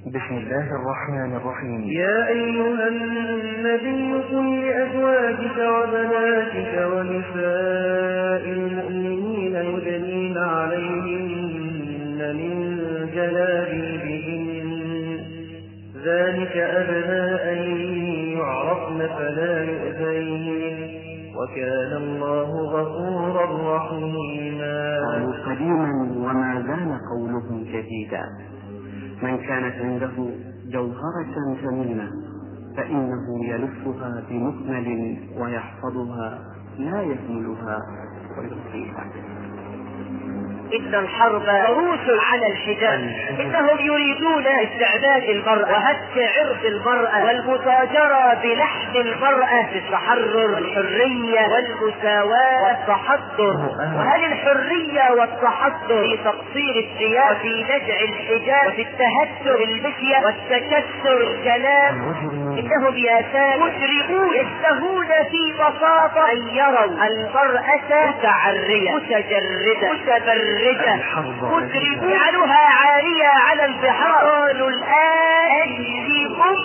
بسم الله الرحمن الرحيم يا أيها النبي قل لأزواجك وبناتك ونساء المؤمنين يدنين عليهن من جلابيبهن ذلك أدنى أن يعرفن فلا يؤذين وكان الله غفورا رحيما قالوا قديما وما زال قولهم جديدا من كانت عنده جوهرة ثمينة فإنه يلفها بمكمل ويحفظها لا يهملها ويلقيها إن الحرب عروس على الحجاب إنهم يريدون استعباد المرأة وهتك عرض المرأة والمتاجرة بلحم المرأة في التحرر والحرية والمساواة والتحضر وهل الحرية والتحضر في تقصير الثياب وفي نزع الحجاب وفي التهتر المشية والتكسر الكلام إنهم يا سادة مجرمون يشتهون في بساطة أن يروا المرأة متعرية متجردة متبرجة مجرمون يجعلوها عارية على البحار قالوا الآن أنتم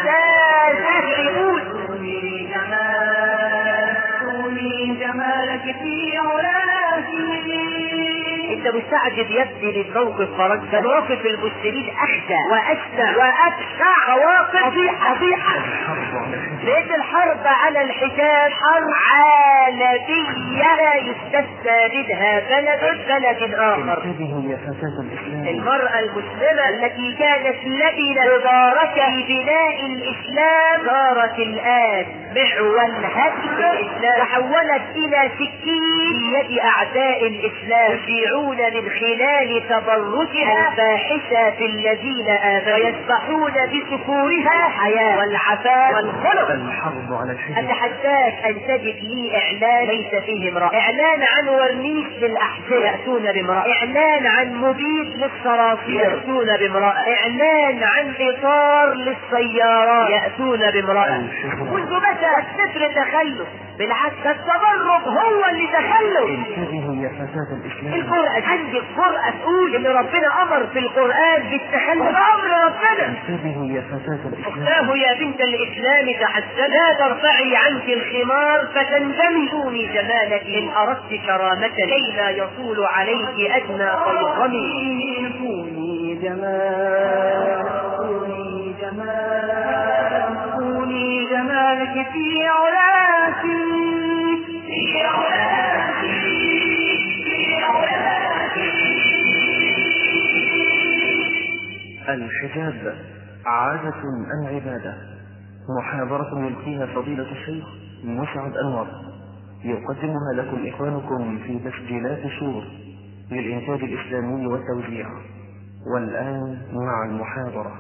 سادة جمالك في علاك انت مستعجب يا ابني للموقف فرنسا مواقف المسلمين اخشى واشنع وابشع مواقف فضيحه فضيحه لان الحرب على الحجاب حرب عالميه لا يستثنى منها بلد بلد اخر انتبهوا يا فتاة الإسلام المرأة المسلمة التي كانت لبنة مباركة في بناء الإسلام صارت الآن معول هدم الإسلام تحولت إلى سكين في يد أعداء الإسلام يشيعون من خلال تبرجها الفاحشة في الذين آمنوا ويسبحون بسفورها الحياة والعفاف والخلق الحرب على الحجاب أتحداك أن تجد لي إعلان ليس فيه امرأة إعلان عن ورنيش للأحزاب يأتون بامرأة إعلان عن مبيد للصراصير يأتون بامرأة إعلان عن إطار للسيارات يأتون بامرأة منذ متى الستر تخلف بالعكس التبرج هو اللي تخلف انتبهوا يا فتاة الإسلام القرآن عندك قرأة تقول إن ربنا أمر في القرآن بالتخلف أمر ربنا انتبهوا يا فتاة الإسلام أختاه يا بنت الإسلام تحسن لا ترفعي عنك الخمار فتندمي دوني جمالك إن أردت كرامة كي لا يطول عليك أدنى قيظمي كوني جمال كوني جمال كوني جمالك في علاك في علاك في علاك الحجاب عادة أم عبادة محاضرة يلقيها فضيلة الشيخ مسعد أنور يقدمها لكم إخوانكم في تسجيلات شور للإنتاج الإسلامي والتوزيع والآن مع المحاضرة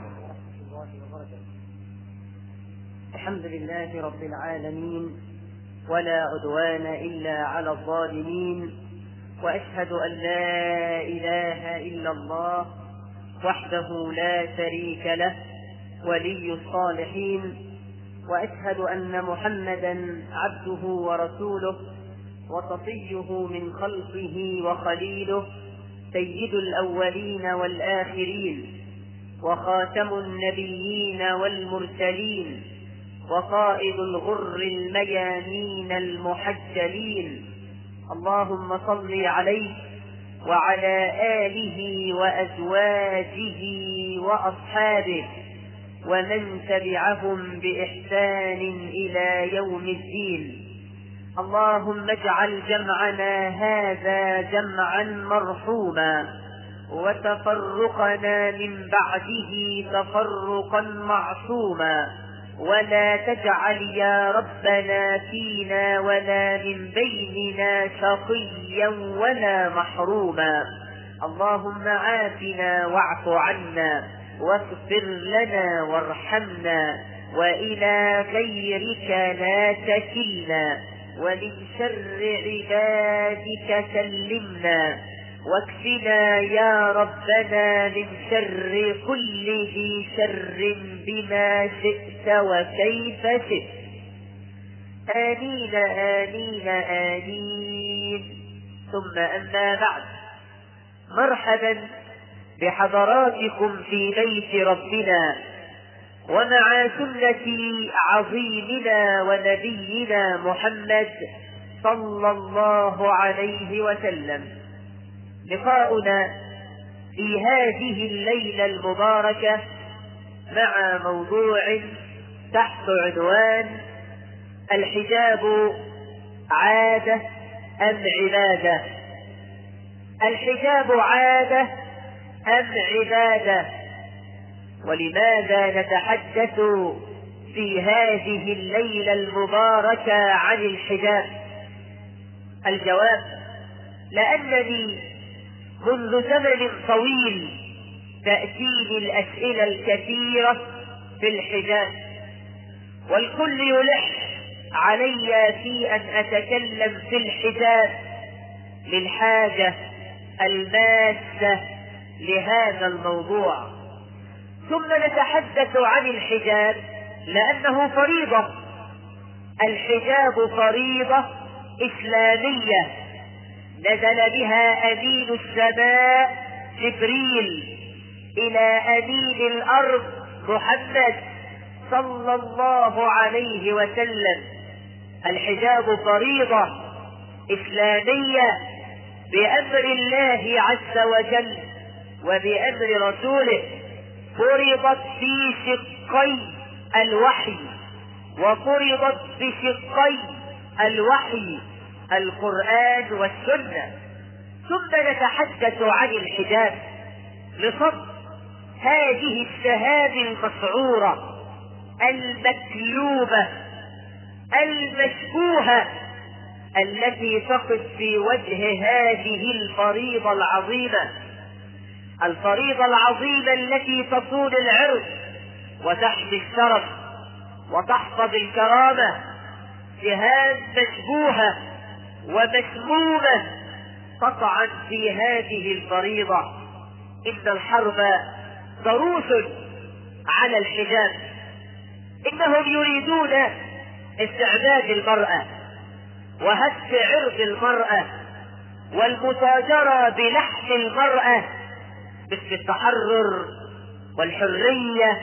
الحمد لله رب العالمين ولا عدوان إلا على الظالمين وأشهد أن لا إله إلا الله وحده لا شريك له ولي الصالحين وأشهد أن محمدا عبده ورسوله وصفيه من خلقه وخليله سيد الأولين والآخرين وخاتم النبيين والمرسلين وقائد الغر الميامين المحجلين اللهم صل عليه وعلى آله وأزواجه وأصحابه ومن تبعهم بإحسان إلى يوم الدين اللهم اجعل جمعنا هذا جمعا مرحوما وتفرقنا من بعده تفرقا معصوما ولا تجعل يا ربنا فينا ولا من بيننا شقيا ولا محروما اللهم عافنا واعف عنا واغفر لنا وارحمنا وإلى غيرك لا تكلنا ومن شر عبادك سلمنا واكفنا يا ربنا من شر كل ذي شر بما شئت وكيف شئت آمين آمين آمين ثم أما بعد مرحبا بحضراتكم في بيت ربنا ومع سنة عظيمنا ونبينا محمد صلى الله عليه وسلم لقاؤنا في هذه الليلة المباركة مع موضوع تحت عنوان الحجاب عادة أم عبادة الحجاب عادة أم عبادة ولماذا نتحدث في هذه الليلة المباركة عن الحجاب الجواب لأنني منذ زمن طويل تأتيني الأسئلة الكثيرة في الحجاب والكل يلح علي في أن أتكلم في الحجاب للحاجة الماسة لهذا الموضوع ثم نتحدث عن الحجاب لأنه فريضة الحجاب فريضة إسلامية نزل بها أمين السماء جبريل إلى أمين الأرض محمد صلى الله عليه وسلم الحجاب فريضة إسلامية بأمر الله عز وجل وبأمر رسوله فرضت في شقي الوحي وفرضت بشقي الوحي القرآن والسنة ثم نتحدث عن الحجاب لصد هذه الشهادة المسعورة المكلوبة المشبوهة التي تقف في وجه هذه الفريضة العظيمة الفريضة العظيمة التي تصون العرض وتحمي الشرف وتحفظ الكرامة جهاد مشبوهة ومسمومة قطعا في هذه الفريضة إن الحرب ضروس على الحجاب إنهم يريدون استعباد المرأة وهتك عرض المرأة والمتاجرة بلحم المرأة مثل التحرر والحرية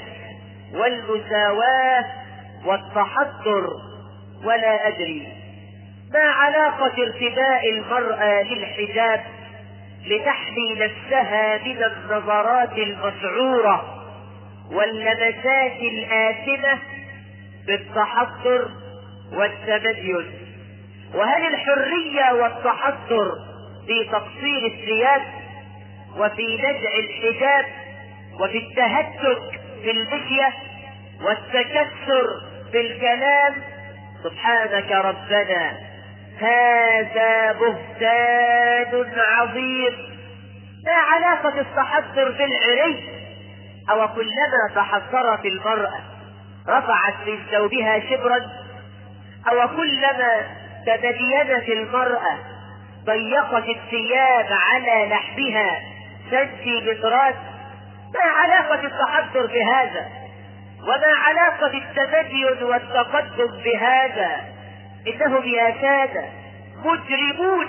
والمساواة والتحضر ولا أدري ما علاقة ارتداء المرأة للحجاب لتحمي نفسها من النظرات المسعورة واللمسات الآثمة بالتحضر والتميز وهل الحرية والتحضر في تقصير الثياب وفي نزع الحجاب وفي التهتك في المشية والتكسر في الكلام سبحانك ربنا هذا بهتان عظيم ما علاقة التحضر بالعري أو كلما تحضرت المرأة رفعت من ثوبها شبرا أو كلما تدينت المرأة ضيقت الثياب على لحمها سنتيمترات ما علاقة التحضر بهذا وما علاقة التدين والتقدم بهذا إنهم يا سادة مجرمون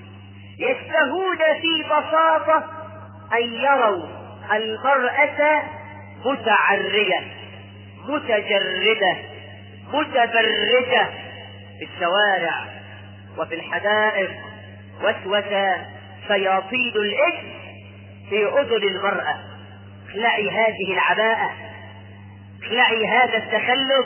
يشتهون في بساطة أن يروا المرأة متعرية متجردة متبرجة في الشوارع وفي الحدائق وسوس شياطين الإثم في أذن المرأة اخلعي هذه العباءة اخلعي هذا التخلف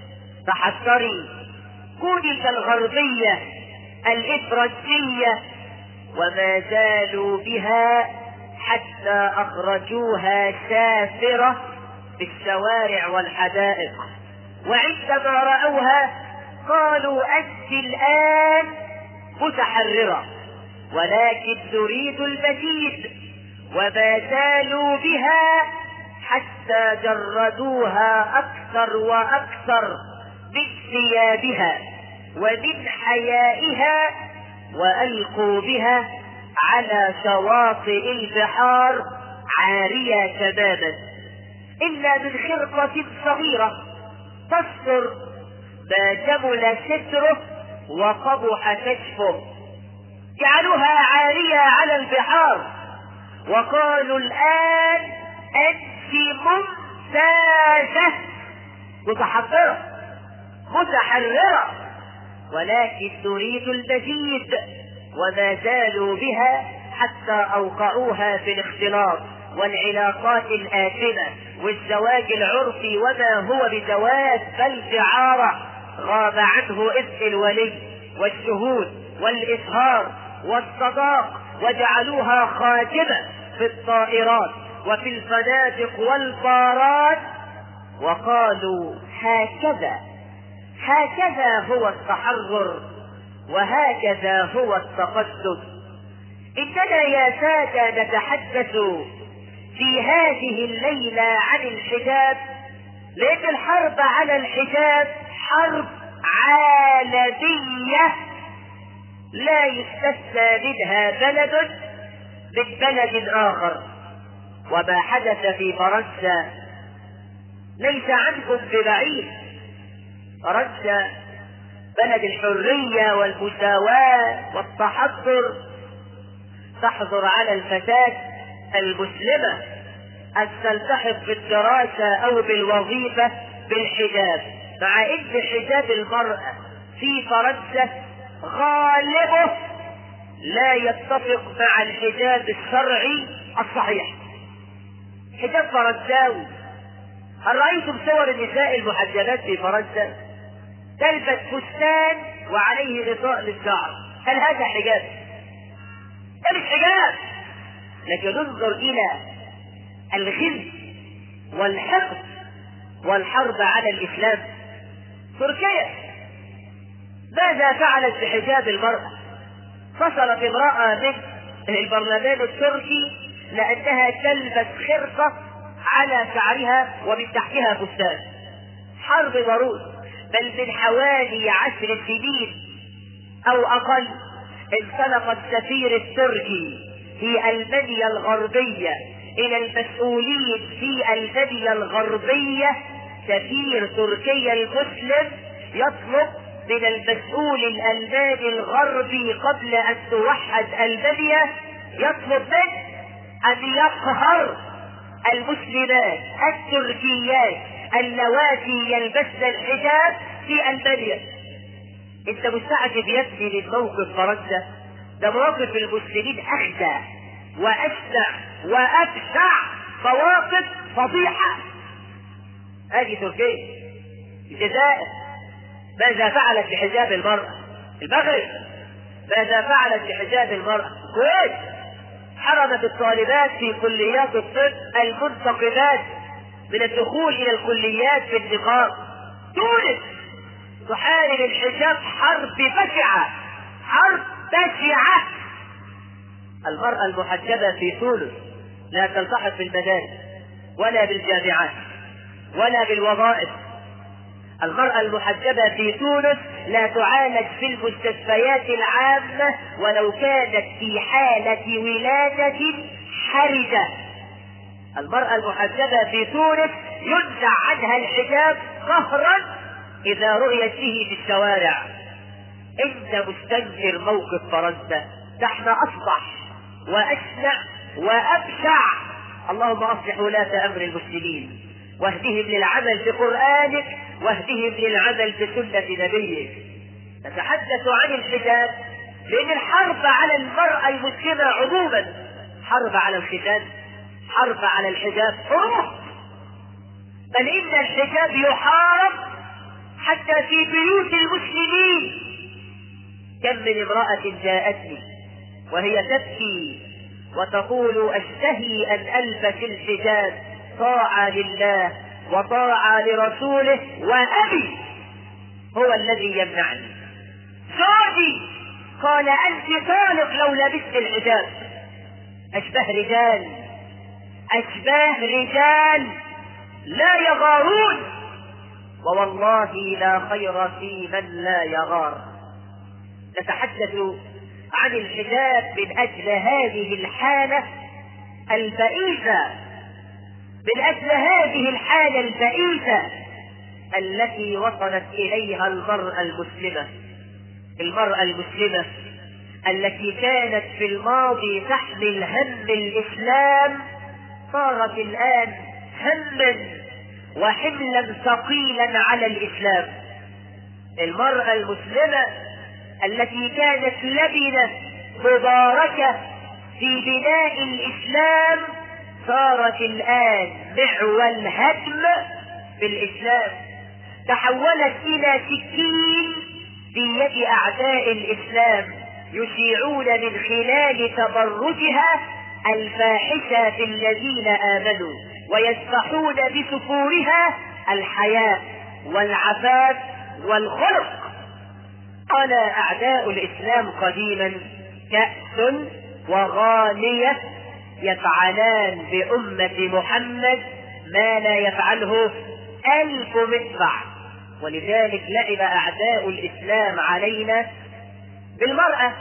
تحسري كوني كالغربية الإفرنسية وما زالوا بها حتى أخرجوها سافرة في الشوارع والحدائق وعندما رأوها قالوا أنت الآن متحررة ولكن نريد المزيد وما زالوا بها حتى جردوها أكثر وأكثر من ثيابها ومن حيائها وألقوا بها على شواطئ البحار عارية تماما إلا من خرقة صغيرة تستر ما جمل ستره وقبح كشفه جعلوها عارية على البحار وقالوا الآن أنت ممتازة متحضرة متحررة ولكن تريد المزيد وما زالوا بها حتى أوقعوها في الاختلاط والعلاقات الآثمة والزواج العرفي وما هو بزواج بل دعارة غاب عنه إذن الولي والشهود والإظهار والصداق وجعلوها خاتمة في الطائرات وفي الفنادق والبارات وقالوا هكذا هكذا هو التحرر وهكذا هو التقدم إننا يا سادة نتحدث في هذه الليلة عن الحجاب لأن الحرب على الحجاب حرب عالمية لا يستثنى منها بلد من بلد آخر وما حدث في فرنسا ليس عنكم ببعيد فرنسا بلد الحرية والمساواة والتحضر تحظر على الفتاة المسلمة أن تلتحق بالدراسة أو بالوظيفة بالحجاب مع أن حجاب المرأة في فرنسا غالبه لا يتفق مع الحجاب الشرعي الصحيح حجاب فرنساوي هل رأيتم صور النساء المحجبات في فرنسا تلبس فستان وعليه غطاء للشعر هل هذا حجاب ده مش حجاب لكن انظر الى الغل والحقد والحرب على الاسلام تركيا ماذا فعلت بحجاب المرأة فصلت امرأة من البرلمان التركي لأنها تلبس خرقة على شعرها ومن تحتها فستان حرب ضروس بل من حوالي عشر سنين أو أقل انطلق السفير التركي في ألمانيا الغربية إلى المسؤولين في ألمانيا الغربية سفير تركيا المسلم يطلب من المسؤول الألماني الغربي قبل أن توحد ألمانيا يطلب منه أن يقهر المسلمات التركيات اللواتي يلبسن الحجاب في ألمانيا انت مستعجب يا ابني من موقف فرنسا ده مواقف المسلمين اخدع واشنع وابشع مواقف فضيحه هذه تركيا الجزائر ماذا فعلت بحجاب المرأة المغرب ماذا فعلت بحجاب المرأة الكويت حرمت الطالبات في كليات الطب المنتقبات من الدخول الى الكليات بالنقاب تونس تحارب الحجاب حرب بشعة حرب بشعة المرأة المحجبة في تونس لا تلتحق بالمدارس ولا بالجامعات ولا بالوظائف المرأة المحجبة في تونس لا تعالج في المستشفيات العامة ولو كانت في حالة ولادة حرجة المرأة المحجبة في تونس ينزع عنها الحجاب قهرا إذا رؤيت به في الشوارع أنت مستنكر موقف فرنسا نحن أصبح وأشنع وأبشع اللهم أصلح ولاة أمر المسلمين واهدهم للعمل بقرآنك واهدهم للعمل بسنة نبيك نتحدث عن الحجاب لأن الحرب على المرأة المسلمة عموما حرب على الختان حرب على الحجاب حروب بل إن الحجاب يحارب حتى في بيوت المسلمين كم من امرأة جاءتني وهي تبكي وتقول اشتهي ان البس الحجاب طاعة لله وطاعة لرسوله وابي هو الذي يمنعني زوجي قال انت طالق لو لبست الحجاب اشباه رجال اشباه رجال لا يغارون ووالله لا خير في من لا يغار نتحدث عن الحجاب من اجل هذه الحاله البئيسه من اجل هذه الحاله البئيسه التي وصلت اليها المراه المسلمه المراه المسلمه التي كانت في الماضي تحمل هم الإسلام صارت الآن هما وحملا ثقيلا على الإسلام المرأة المسلمة التي كانت لبنة مباركة في بناء الإسلام صارت الآن معول هدم في الإسلام تحولت إلى سكين في يد أعداء الإسلام يشيعون من خلال تبرجها الفاحشة في الذين آمنوا ويسفحون بسفورها الحياة والعفاف والخلق قال أعداء الإسلام قديما كأس وغانية يفعلان بأمة محمد ما لا يفعله ألف مدفع ولذلك لعب أعداء الإسلام علينا بالمرأة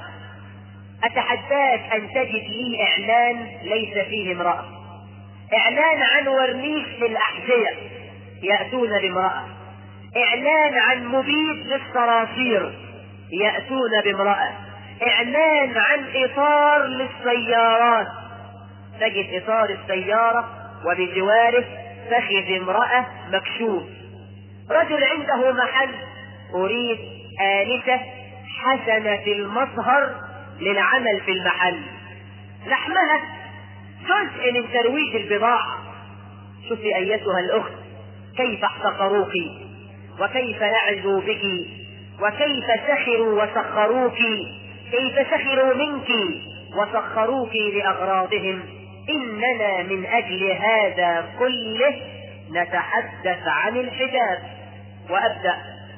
أتحداك أن تجد لي إعلان ليس فيه امرأة إعلان عن ورنيش للأحذية يأتون بامرأة إعلان عن مبيد للصراصير يأتون بامرأة إعلان عن إطار للسيارات تجد إطار السيارة وبجواره فخذ امرأة مكشوف رجل عنده محل أريد آنسة حسنة المظهر للعمل في المحل لحمها جزء من ترويج البضاعة شوفي أيتها الأخت كيف احتقروك وكيف لعزوا بك وكيف سخروا وسخروك كيف سخروا منك وسخروك لأغراضهم إننا من أجل هذا كله نتحدث عن الحجاب وأبدأ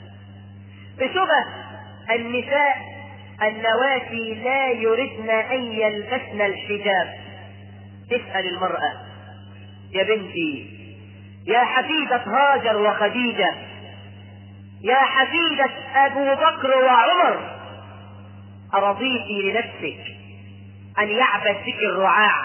بشبه النساء اللواتي لا يردن أن يلبسن الحجاب تسأل المرأة يا بنتي يا حفيدة هاجر وخديجة يا حفيدة أبو بكر وعمر أرضيت لنفسك أن يعبث بك الرعاع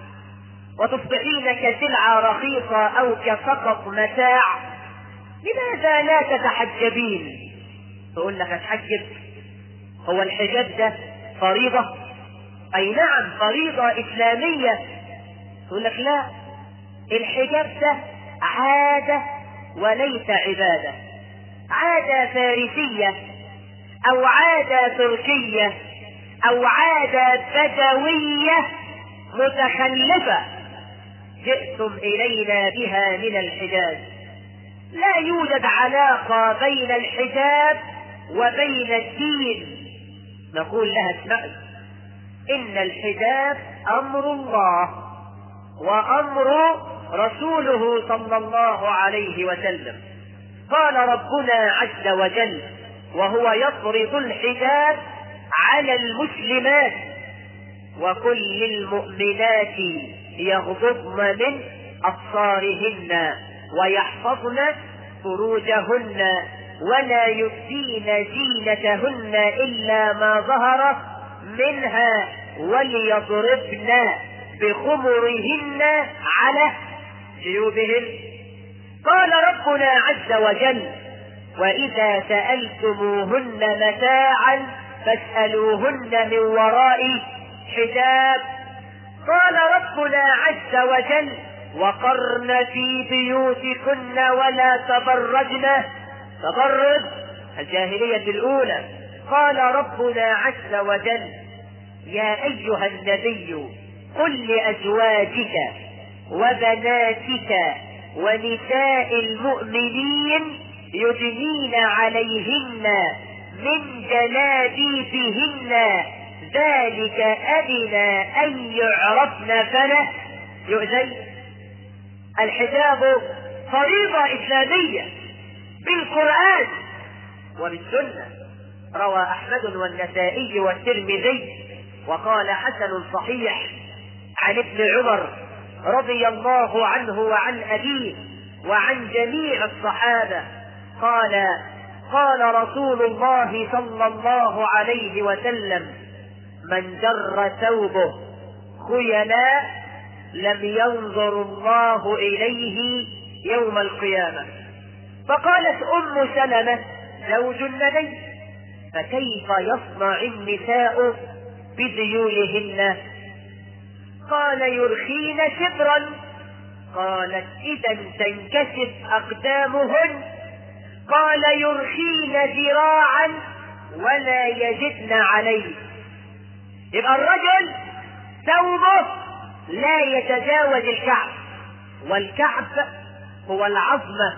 وتصبحين كسلعة رخيصة أو كسقط متاع لماذا لا تتحجبين تقول لك اتحجب هو الحجاب ده فريضة أي نعم فريضة إسلامية تقول لك لا الحجاب ده عادة وليس عبادة عادة فارسية أو عادة تركية أو عادة بدوية متخلفة جئتم إلينا بها من الحجاز لا يوجد علاقة بين الحجاب وبين الدين نقول لها اسمعي إن الحجاب أمر الله وأمر رسوله صلى الله عليه وسلم قال ربنا عز وجل وهو يفرض الحجاب على المسلمات وكل المؤمنات يغضضن من أبصارهن ويحفظن فروجهن ولا يبدين زينتهن إلا ما ظهر منها وليضربن بخمرهن على جيوبهن قال ربنا عز وجل وإذا سألتموهن متاعا فاسألوهن من وراء حجاب قال ربنا عز وجل وقرن في بيوتكن ولا تبرجن تبرج الجاهلية الأولى قال ربنا عز وجل يا أيها النبي قل لأزواجك وبناتك ونساء المؤمنين يدنين عليهن من جلابيبهن ذلك أدنى أن يعرفن فلا يؤذين الحجاب فريضة إسلامية بالقرآن وبالسنة روى أحمد والنسائي والترمذي وقال حسن صحيح عن ابن عمر رضي الله عنه وعن أبيه وعن جميع الصحابة قال قال رسول الله صلى الله عليه وسلم من جر ثوبه خيلاء لم ينظر الله إليه يوم القيامة فقالت أم سلمة زوج النبي فكيف يصنع النساء بذيولهن قال يرخين شبرا قالت إذا تنكشف أقدامهن قال يرخين ذراعا ولا يجدن عليه يبقى الرجل ثوبه لا يتجاوز الكعب والكعب هو العظمة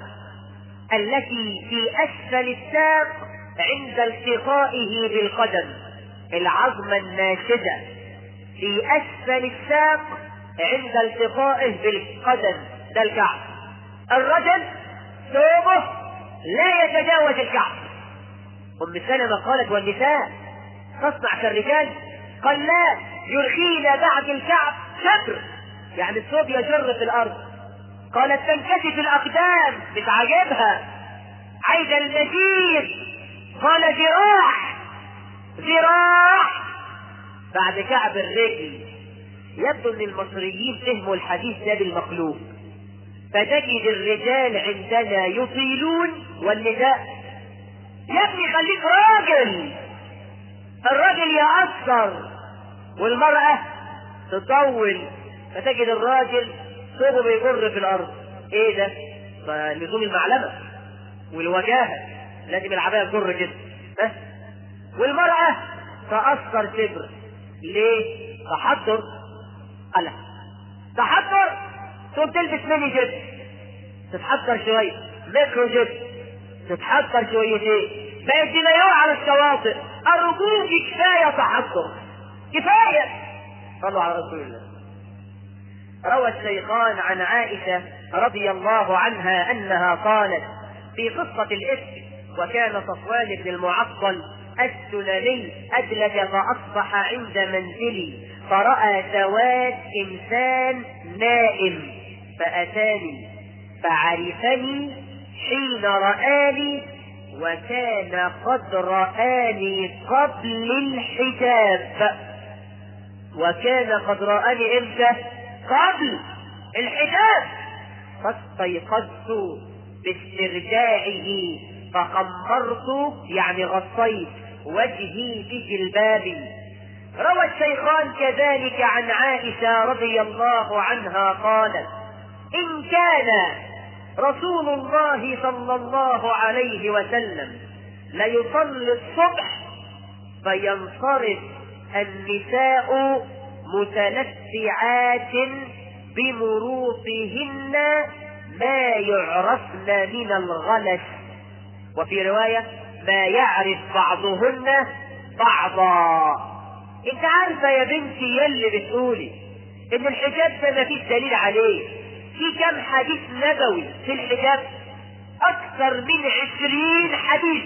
التي في أسفل الساق عند التقائه بالقدم العظمة الناشدة في أسفل الساق عند التقائه بالقدم ده الكعب الرجل ثوبه لا يتجاوز الكعب أم سلمة قالت والنساء تصنع كالرجال قال لا يرخين بعد الكعب شبر يعني الثوب يجر في الأرض قالت تنكشف الأقدام مش عاجبها عايزة المزيد قال ذراع ذراع بعد كعب الرجل يبدو ان المصريين فهموا الحديث ده بالمقلوب فتجد الرجال عندنا يطيلون والنداء يا ابني خليك راجل الراجل يأثر والمرأة تطول فتجد الراجل صوبه بيجر في الأرض ايه ده؟ فلزوم المعلمة والوجاهة لازم العباية تجر كده ها؟ والمرأة تأثر شبر ليه؟ تحضر قلق تحضر تقوم تلبس ميني جيب تتحضر شوية ميكرو جيب تتحضر شويتين بقت دمايوع على الشواطئ الركوب كفاية تحضر كفاية صلوا على رسول الله روى الشيخان عن عائشة رضي الله عنها أنها قالت في قصة الإفك وكان صفوان بن المعطل السلمي أدلج فأصبح عند منزلي فرأى سواد إنسان نائم فأتاني فعرفني حين رآني وكان قد رآني قبل الحجاب وكان قد رآني امتى؟ قبل الحجاب فاستيقظت باسترجاعه فخمرت يعني غطيت وجهي بجلبابي روى الشيخان كذلك عن عائشة رضي الله عنها قالت إن كان رسول الله صلى الله عليه وسلم ليصلي الصبح فينصرف النساء متلفعات بمروطهن ما يعرفن من الغلس وفي رواية ما يعرف بعضهن بعضا انت عارفة يا بنتي يلي بتقولي ان الحجاب ده ما فيش دليل عليه في كم حديث نبوي في الحجاب اكثر من عشرين حديث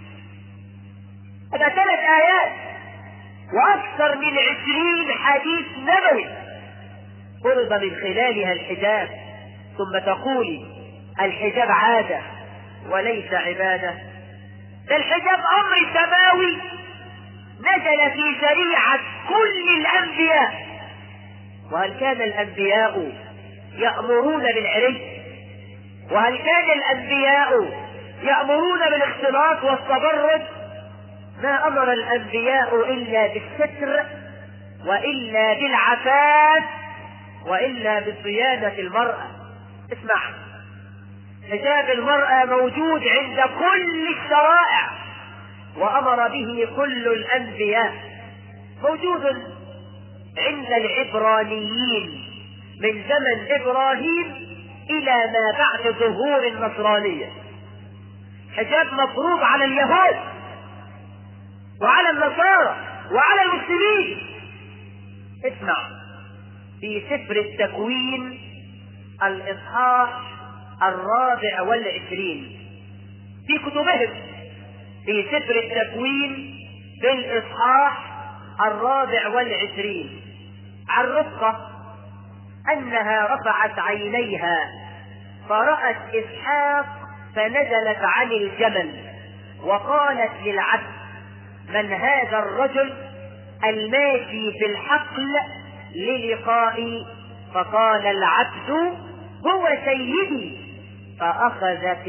هذا ثلاث ايات واكثر من عشرين حديث نبوي فرض من خلالها الحجاب ثم تقولي الحجاب عادة وليس عبادة ده الحجاب امر سماوي نزل في شريعة كل الانبياء وهل كان الانبياء يأمرون بالعري وهل كان الانبياء يأمرون بالاختلاط والتبرج ما امر الانبياء الا بالستر والا بالعفاف والا بصيانة المرأة اسمع حجاب المرأة موجود عند كل الشرائع وامر به كل الانبياء موجود عند العبرانيين من زمن ابراهيم الى ما بعد ظهور النصرانية حجاب مفروض على اليهود وعلى النصارى وعلى المسلمين اسمع في سفر التكوين الاصحاح الرابع والعشرين في كتبهم في سفر التكوين في الاصحاح الرابع والعشرين عن رفقة انها رفعت عينيها فرأت اسحاق فنزلت عن الجمل وقالت للعبد من هذا الرجل الماشي في الحقل للقائي فقال العبد هو سيدي فأخذت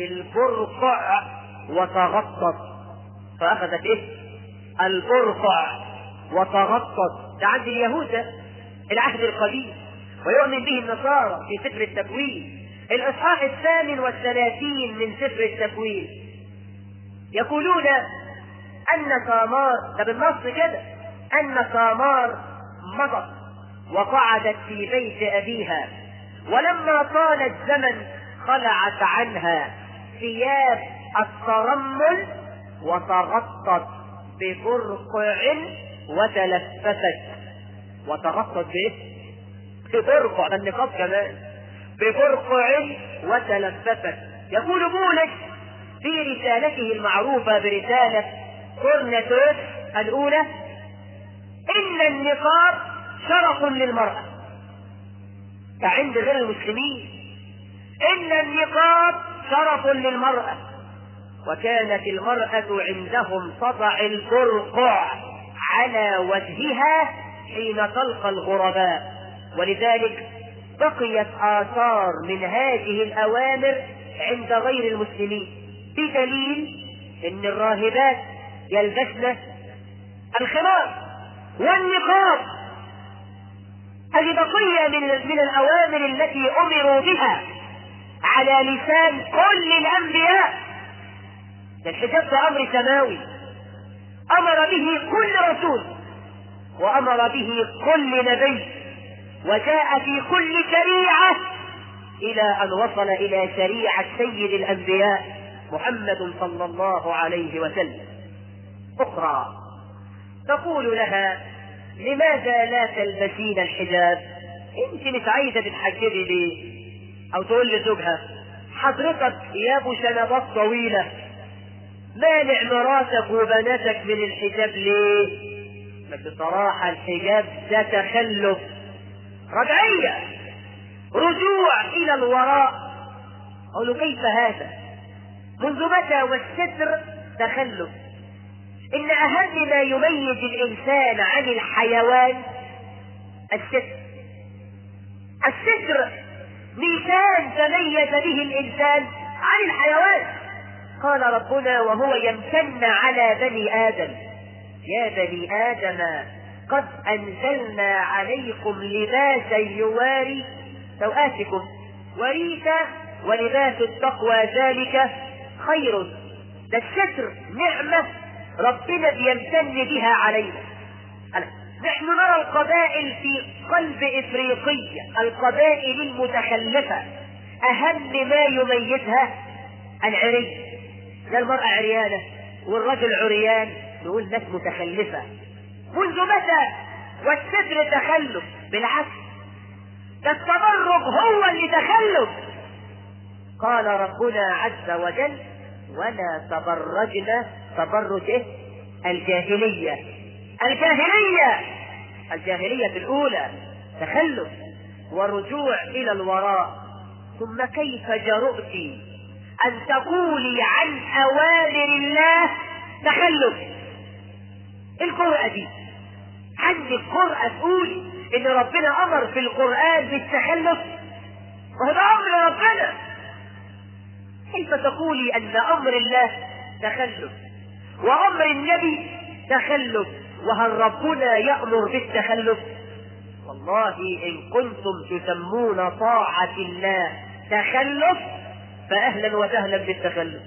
البرقع وتغطت فأخذت إيه؟ البرقع وتغطت ده عند اليهود ده العهد القديم ويؤمن به النصارى في سفر التكوين الإصحاح الثامن والثلاثين من سفر التكوين يقولون أن سامار ده بالنص كده أن سامار مضت وقعدت في بيت أبيها ولما طال الزمن خلعت عنها ثياب الترمل وتغطت ببرقع وتلففت وتغطت بايه؟ ببرقع ده النقاب كمان ببرقع وتلففت يقول بولس في رسالته المعروفة برسالة كورنثوس الأولى إن النقاب شرف للمرأة كعند غير المسلمين إن النقاب شرف للمرأة وكانت المرأة عندهم تضع البرقع على وجهها حين تلقى الغرباء ولذلك بقيت آثار من هذه الأوامر عند غير المسلمين بدليل أن الراهبات يلبسن الخمار والنقاب هذه بقية من من الأوامر التي أمروا بها على لسان كل الأنبياء الحجاب ده أمر سماوي أمر به كل رسول وأمر به كل نبي وجاء في كل شريعة إلى أن وصل إلى شريعة سيد الأنبياء محمد صلى الله عليه وسلم أخرى تقول لها لماذا لا تلبسين الحجاب انت مش عايزة تتحجبي ليه او تقول لزوجها حضرتك ثياب شنبات طويلة مانع مراتك وبناتك من الحجاب ليه بس بصراحة الحجاب ده تخلف رجعية رجوع إلى الوراء أقول كيف هذا منذ متى والستر تخلف إن أهم ما يميز الإنسان عن الحيوان الستر الستر ميزان تميز به الإنسان عن الحيوان قال ربنا وهو يمتن على بني آدم يا بني آدم قد أنزلنا عليكم لباسا يواري سوآتكم وريثا ولباس التقوى ذلك خير ده الستر نعمة ربنا بيمتن بها علينا نحن نرى القبائل في قلب افريقية القبائل المتخلفة اهم ما يميزها العري لا المرأة عريانة والرجل عريان نقول ناس متخلفة منذ متى والستر تخلف بالعكس ده التبرج هو اللي تخلف قال ربنا عز وجل ولا تبرجنا تبرج ايه الجاهلية الجاهلية الجاهلية الأولى تخلف ورجوع إلى الوراء ثم كيف جرؤت أن تقولي عن أوامر الله تخلف القرآن دي عندك قرأة تقولي إن ربنا أمر في القرآن بالتخلف وهو ده أمر ربنا كيف تقولي أن أمر الله تخلف وأمر النبي تخلف وهل ربنا يأمر بالتخلف والله إن كنتم تسمون طاعة الله تخلف فأهلا وسهلا بالتخلف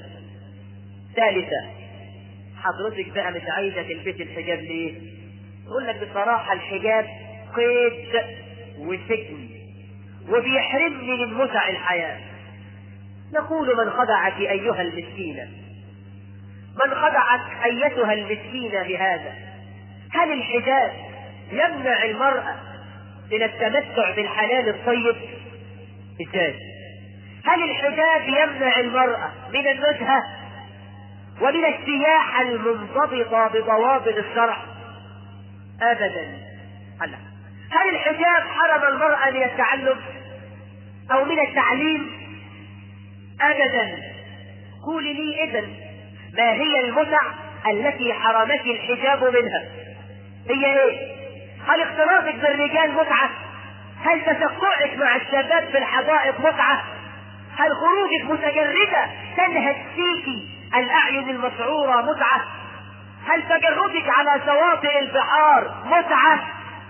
ثالثا حضرتك بقى مش عايزة تلبسي الحجاب ليه؟ تقول لك بصراحة الحجاب قيد وسجن وبيحرمني من متع الحياة نقول من خدعك أيها المسكينة من خدعت أيتها المسكينة بهذا هل الحجاب يمنع المرأة من التمتع بالحلال الطيب ازاي هل الحجاب يمنع المرأة من النزهة ومن السياحة المنضبطة بضوابط الشرع أبدا هلا هل الحجاب حرم المرأة من التعلم أو من التعليم أبدا قولي لي إذن ما هي المتع التي حرمك الحجاب منها هي ايه هل اختلاطك بالرجال متعة هل تسقعك مع الشباب في الحدائق متعة هل خروجك متجردة تنهك فيك الأعين المسعورة متعة هل تجردك على شواطئ البحار متعة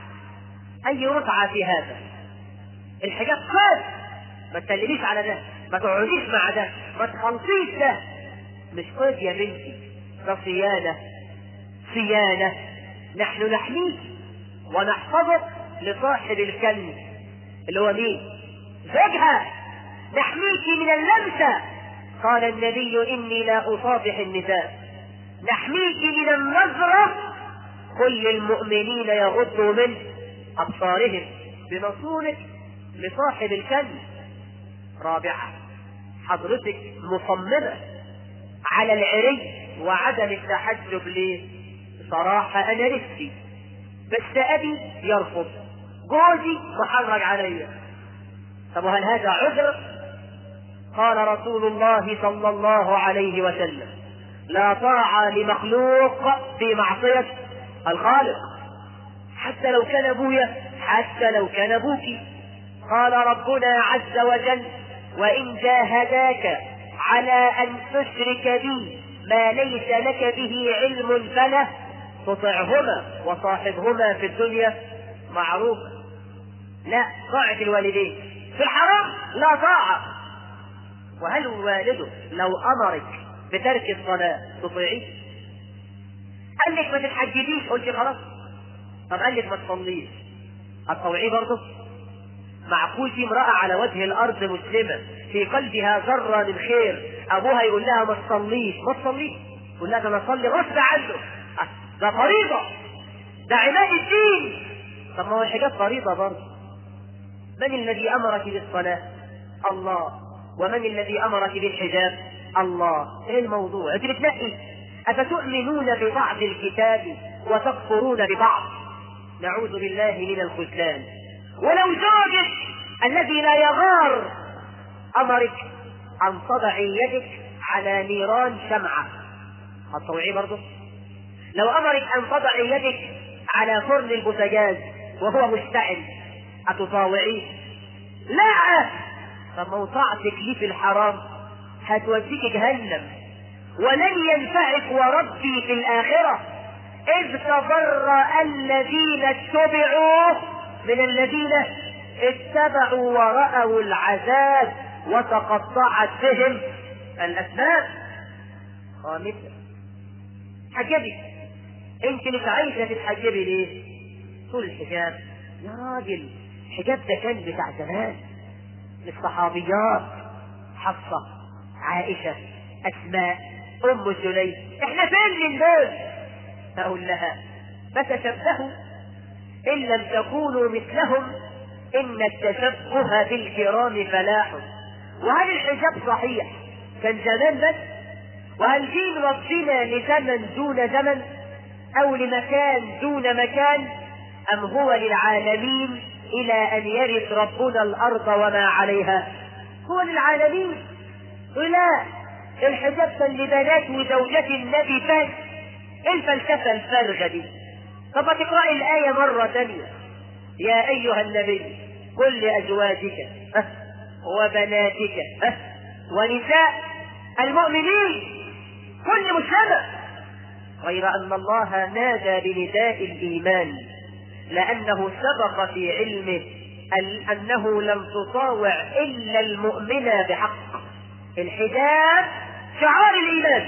اي متعة في هذا الحجاب قد ما تكلميش على ده ما تقعديش مع ده ما تخلطيش ده مش قيد يا بنتي ده صيانة صيانة نحن نحميك ونحفظك لصاحب الكنز اللي هو مين زوجها نحميك من اللمسة قال النبي إني لا أصافح النساء نحميك من النظرة كل المؤمنين يغضوا من أبصارهم بنصونك لصاحب الكنز رابعة حضرتك مصممة على العري وعدم التحجب ليه صراحة أنا نفسي بس أبي يرفض جوزي محرج عليا طب وهل هذا عذر قال رسول الله صلى الله عليه وسلم لا طاعة لمخلوق في معصية الخالق حتى لو كان ابويا حتى لو كان ابوك قال ربنا عز وجل وان جاهداك على ان تشرك بي ما ليس لك به علم فلا تطعهما وصاحبهما في الدنيا معروف لا طاعة الوالدين في الحرام لا طاعة وهل والده لو امرك بترك الصلاة تطيعيه؟ قال لك ما تتحجبيش قلت خلاص طب قال لك ما تصليش هتطوعيه برضه؟ معقول في امرأة على وجه الأرض مسلمة في قلبها ذرة من خير أبوها يقول لها ما تصليش ما تصليش يقول لها ده أنا أصلي غصب عنه أه، ده فريضة ده عماد الدين طب ما هو الحجاب فريضة برضه من الذي أمرك بالصلاة؟ الله ومن الذي أمرك بالحجاب؟ الله ايه الموضوع؟ انت بتنقي أفتؤمنون ببعض الكتاب وتكفرون ببعض نعوذ بالله من الخذلان ولو زوجك الذي لا يغار أمرك أن تضعي يدك على نيران شمعة هتطوعيه برضه؟ لو أمرك أن تضعي يدك على فرن البوتاجاز وهو مشتعل هتطاوعيه؟ لا طب موطعتك ليه في الحرام هتوديك جهنم ولن ينفعك وربي في الآخرة إذ تبرأ الذين اتبعوا من الذين اتبعوا ورأوا العذاب وتقطعت بهم الأسباب خامسة حجبي انت مش عايزة تتحجبي ليه؟ طول الحجاب يا راجل الحجاب ده كان بتاع زمان للصحابيات حفصة عائشة أسماء أم سليم احنا فين من دول؟ أقول لها فتشبهوا إن لم تكونوا مثلهم إن التشبه بالكرام فلاح وهل الحجاب صحيح كان زمان بس وهل دين ربنا لزمن دون زمن أو لمكان دون مكان أم هو للعالمين إلى أن يرث ربنا الأرض وما عليها هو للعالمين لا الحجاب كان لبنات وزوجات النبي بس ايه الفلسفة الفارغة دي طب ما تقرأي الآية مرة ثانية يا أيها النبي قل لأزواجك ها، وبناتك ها، ونساء المؤمنين كل مسلمة غير أن الله نادى بنداء الإيمان لأنه سبق في علمه ال- أنه لم تطاوع إلا المؤمنة بحق الحجاب شعار الإيمان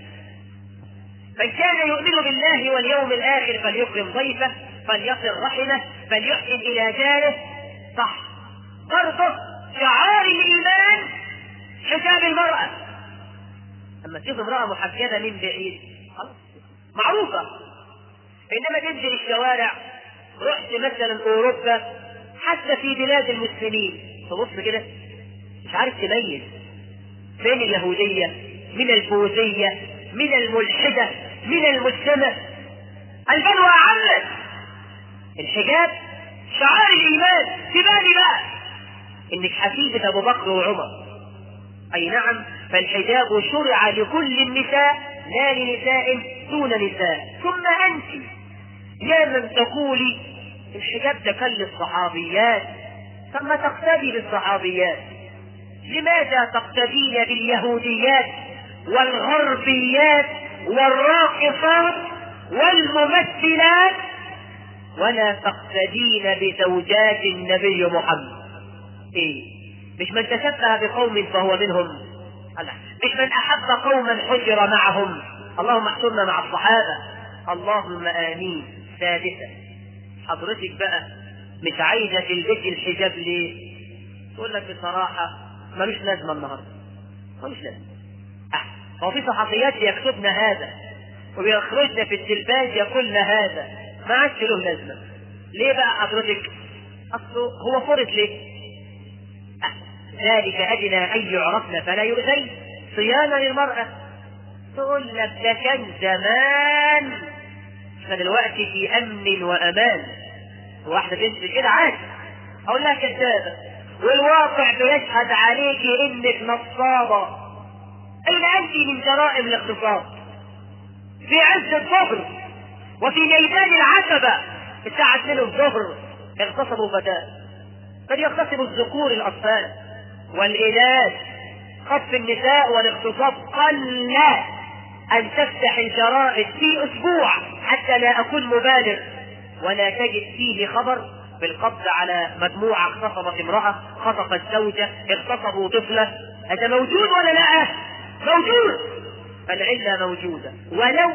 من كان يؤمن بالله واليوم الآخر فليكرم ضيفه فليصل رحمه فليحسن إلى جاره صح برضه شعار الإيمان حجاب المرأة أما تشوف امرأة محجبة من بعيد خلاص معروفة إنما تنزل الشوارع رحت مثلا أوروبا حتى في بلاد المسلمين تبص كده مش عارف تميز فين اليهودية من البوذية من الملحدة من المسلمة البلوى عمت الحجاب شعار الإيمان تبالي بقى إنك حفيدة أبو بكر وعمر أي نعم فالحجاب شرع لكل النساء لا لنساء دون نساء ثم أنت يا من تقولي الحجاب ده كان للصحابيات ثم تقتدي بالصحابيات لماذا تقتدين باليهوديات والغربيات والراقصات والممثلات ولا تقتدين بزوجات النبي محمد ايه مش من تشبه بقوم فهو منهم لا مش من احب قوما حجر معهم اللهم احشرنا مع الصحابه اللهم امين سادسا حضرتك بقى مش عايزه تلبسي الحجاب ليه تقول لك بصراحه ملوش لازمه النهارده ملوش لازمه أه. هو في صحفيات يكتبن هذا وبيخرجن في التلفاز يقولن هذا ما عادش له لازمه ليه بقى حضرتك اصله هو فرض ليه أه. ذلك ادنى ان يعرفن فلا يؤذين صيانه للمراه تقول لك ده كان زمان احنا دلوقتي في امن وامان واحده بنت كده عادي اقول لها كذابه والواقع بيشهد عليك انك نصابه اين انت من جرائم الاغتصاب في عز الظهر وفي ميدان العتبه الساعه 2 الظهر اغتصبوا فتاه بل يغتصبوا الذكور الاطفال والاناث خطف النساء والاغتصاب قل أن تفتح الجرائد في أسبوع حتى لا أكون مبالغ ولا تجد فيه خبر بالقبض على مجموعة اغتصبت امرأة خطفت زوجة اغتصبوا طفلة هذا موجود ولا لا؟ موجود فالعلة موجودة ولو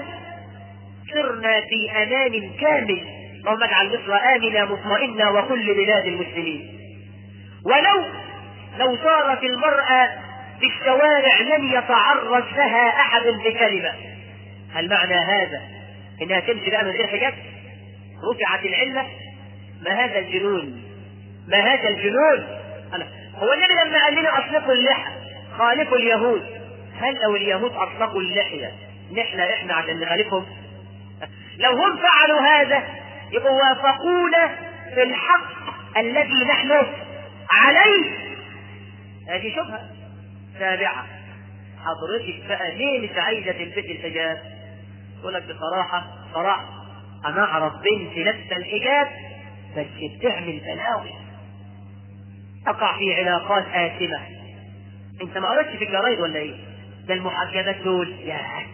سرنا في أمان كامل اللهم اجعل مصر آمنة مطمئنة وكل بلاد المسلمين ولو لو صارت المرأة في الشوارع لم يتعرض لها احد بكلمه هل معنى هذا انها تمشي بقى من غير حجاب رفعت العله ما هذا الجنون ما هذا الجنون هو النبي لما قال لنا اطلقوا اللحى خالفوا اليهود هل لو اليهود اطلقوا اللحيه نحن احنا عشان نخالفهم لو هم فعلوا هذا يبقوا وافقونا في الحق الذي نحن عليه هذه شبهه سابعة حضرتك بقى ليه مش عايزة تلبسي الحجاب؟ تقول لك بصراحة صراحة أنا أعرف بنت لابسة الحجاب بس بتعمل بلاوي تقع في علاقات آثمة أنت ما قريتش في الجرايد ولا إيه؟ ده المحجبات دول يا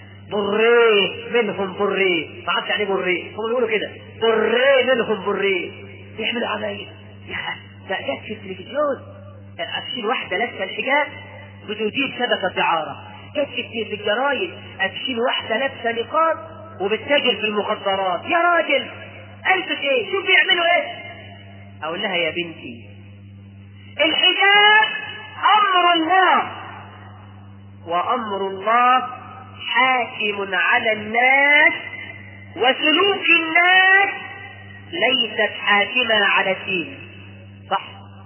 بريه منهم بريه ما اعرفش يعني ايه بريه هم بيقولوا كده بريه منهم بريه يعملوا عمايل يا ده جت في التلفزيون اشيل واحده لابسه الحجاب بتدير شبكة دعارة كتب في الجرايد أتشيل واحدة لابسة نقاب وبتتاجر في المخدرات يا راجل ألبس إيه؟ شوف بيعملوا إيه؟ أقول لها يا بنتي الحجاب أمر الله وأمر الله حاكم على الناس وسلوك الناس ليست حاكمة على الدين صح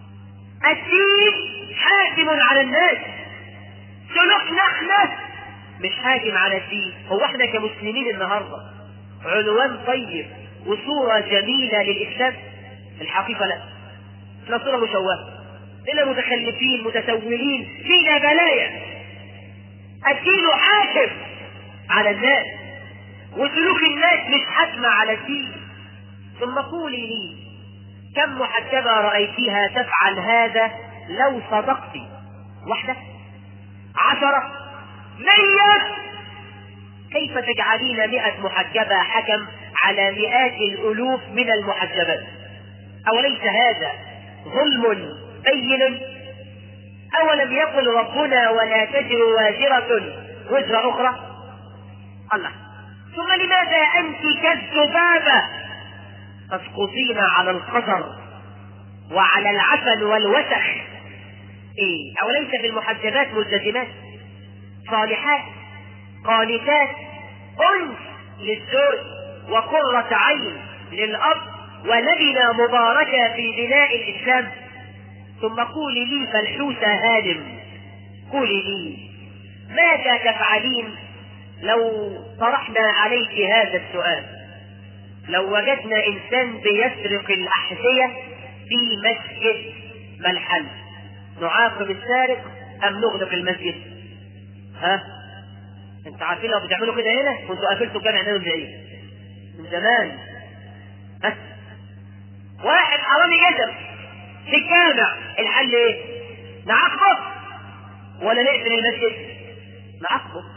الدين حاكم على الناس سلوكنا احنا مش حاكم على الدين هو احنا كمسلمين النهارده عنوان طيب وصورة جميلة للإسلام الحقيقة لا احنا صورة مشوهة إلا متخلفين متسولين فينا بلايا الدين حاكم على الناس وسلوك الناس مش حاكمة على الدين ثم قولي لي كم محجبة رأيتيها تفعل هذا لو صدقت واحدة عشرة مية كيف تجعلين مئة محجبة حكم على مئات الألوف من المحجبات أوليس هذا ظلم بين أولم يقل ربنا ولا تزر وازرة وزر أخرى الله ثم لماذا أنت كالذبابة تسقطين على القدر وعلى العفن والوسخ ايه اوليس في المحجبات ملتزمات صالحات قانتات انس للزوج وقرة عين للاب ولبنة مباركة في بناء الاسلام ثم قولي لي فلحوسة هادم قولي لي ماذا تفعلين لو طرحنا عليك هذا السؤال لو وجدنا انسان بيسرق الاحذية في مسجد ما الحل نعاقب السارق ام نغلق المسجد ها انت عارفين لو بتعملوا كده هنا كنتوا قفلتوا الجامع ده من بعيد من زمان ها واحد حرامي جزم في الجامع الحل ايه نعاقبه ولا نقفل المسجد نعاقبه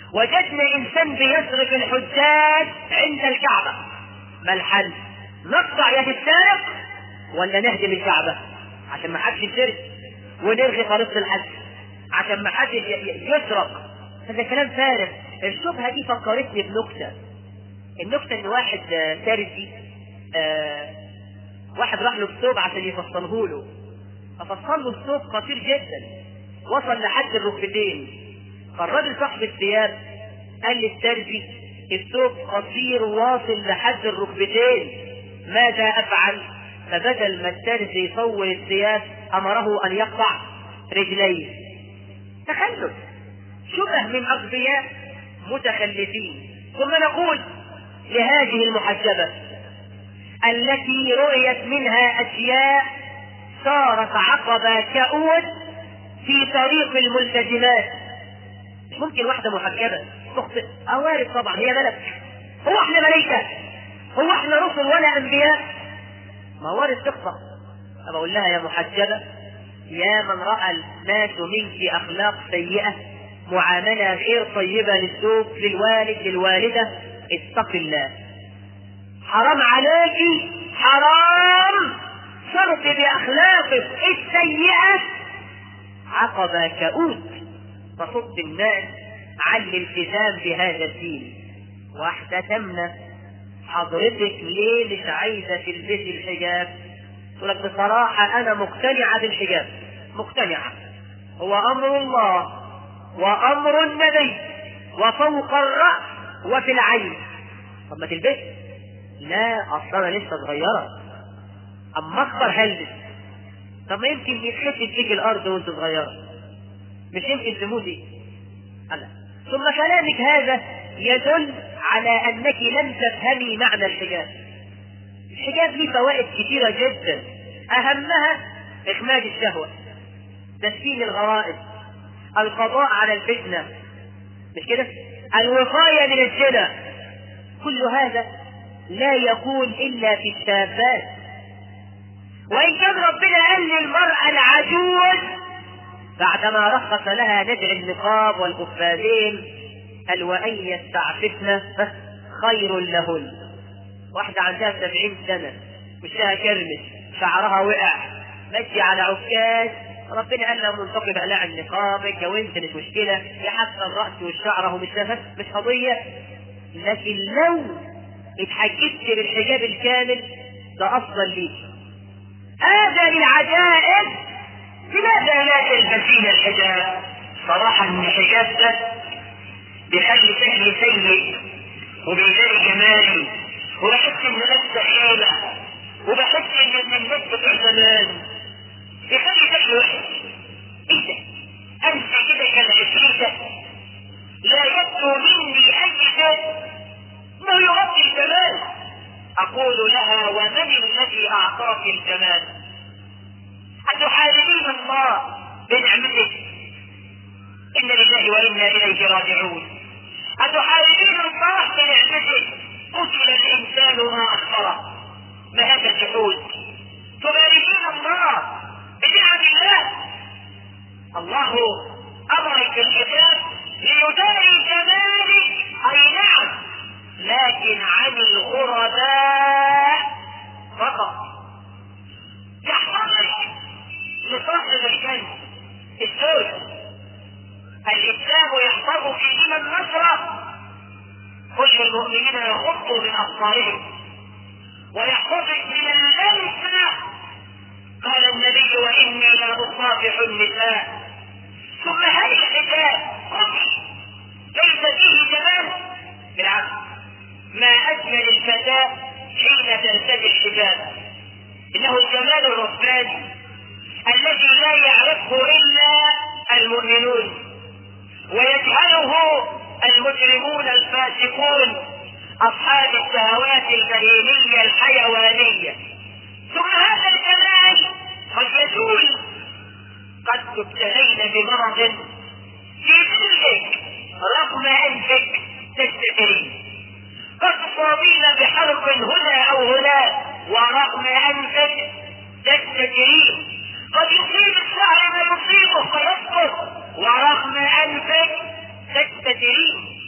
وجدنا انسان بيصرف الحجاج عند الكعبة ما الحل نقطع يد السارق ولا نهدم الكعبة عشان ما حدش يسرق ونلغي خريطة الحج عشان ما حد يسرق هذا كلام فارغ الشبهة دي فكرتني بنكتة النكتة ان واحد تارجي آه واحد راح له الثوب عشان يفصله له ففصل له الثوب خطير جدا وصل لحد الركبتين فالراجل صاحب الثياب قال للترجي الثوب قصير واصل لحد الركبتين ماذا افعل فبدل ما الترجي يطول الثياب امره ان يقطع رجليه تخلف شبه من اغبياء متخلفين ثم نقول لهذه المحجبه التي رؤيت منها اشياء صارت عقبه كؤود في طريق الملتزمات مش ممكن واحده محجبه تخطئ اوارد طبعا هي ملك هو احنا ملائكه هو احنا رسل ولا انبياء ما وارد تخطأ بقول لها يا محجبه يا من راى الناس منك اخلاق سيئه معامله غير طيبه للزوج للوالد للوالده اتق الله حرام عليك حرام صرت باخلاقك السيئه عقبه كؤود تصد الناس عن الالتزام بهذا الدين واحده تمنى حضرتك ليه مش عايزه تلبسي الحجاب تقول لك بصراحه انا مقتنعه بالحجاب مقتنعه هو امر الله وامر النبي وفوق الراس وفي العين طب ما تلبسي لا اصل انا لسه صغيره اما اكبر هلبس طب ما يمكن يتخسف فيك الارض وانت صغيره مش يمكن تموتي ألا. ثم كلامك هذا يدل على انك لم تفهمي معنى الحجاب الحجاب له فوائد كثيرة جدا اهمها اخماد الشهوة تسكين الغرائز القضاء على الفتنة مش كده الوقاية من الزنا كل هذا لا يكون الا في الشابات وان كان ربنا قال للمرأة العجوز بعدما رخص لها نزع النقاب والقفازين قال وان يستعففن خير لهن واحدة عندها سبعين سنة وشها كرمش شعرها وقع ماشية على عكاز ربنا قال لها منتقب اقلاع النقاب اتجوزت مش مشكلة يا حتى الرأس والشعر هو مش مش قضية لكن لو اتحجبت بالحجاب الكامل ده افضل ليك هذا للعجائز لماذا لا تلبسين الحجاب؟ صراحة ان الحجاب ده بيخلي شكلي سيء وبيزال جمالي وبحس ان نفسي خيبة وبحس ان الناس بتوع زمان بيخلي شكلي وحش ايه ده؟ امشي كده كالعفريتة لا يبدو مني اي شيء ما يغطي الجمال اقول لها ومن الذي اعطاك الجمال أتحاربين الله بنعمته إن لله وإنا إليه راجعون أتحاربين الله بنعمته قتل الإنسان ما أكبره ما هذا الجحود تباركين الله بنعم الله الله أمرك الكتاب ليداري جمالك أي نعم لكن عن الغرباء فقط يحفظك لصاحب الكنز الزوج الإسلام يحفظك من النصرة كل المؤمنين يغضوا من أبصارهم ويحفظك من اللمسة قال النبي وإني لا أصافح النساء ثم هل الحجاب ليس فيه جمال بالعكس ما أجمل الفتاة حين ترتدي الحجاب إنه الجمال الرباني الذي لا يعرفه إلا المؤمنون ويجهله المجرمون الفاسقون أصحاب الشهوات البهيمية الحيوانية ثم هذا الجمال قد يزول قد تبتلين بمرض في جلدك رغم أنفك تستترين قد تصابين بحرق هنا أو هنا ورغم أنفك تستترين قد يصيب الشعر ما يصيبه فيسقط ورغم انفك تستترين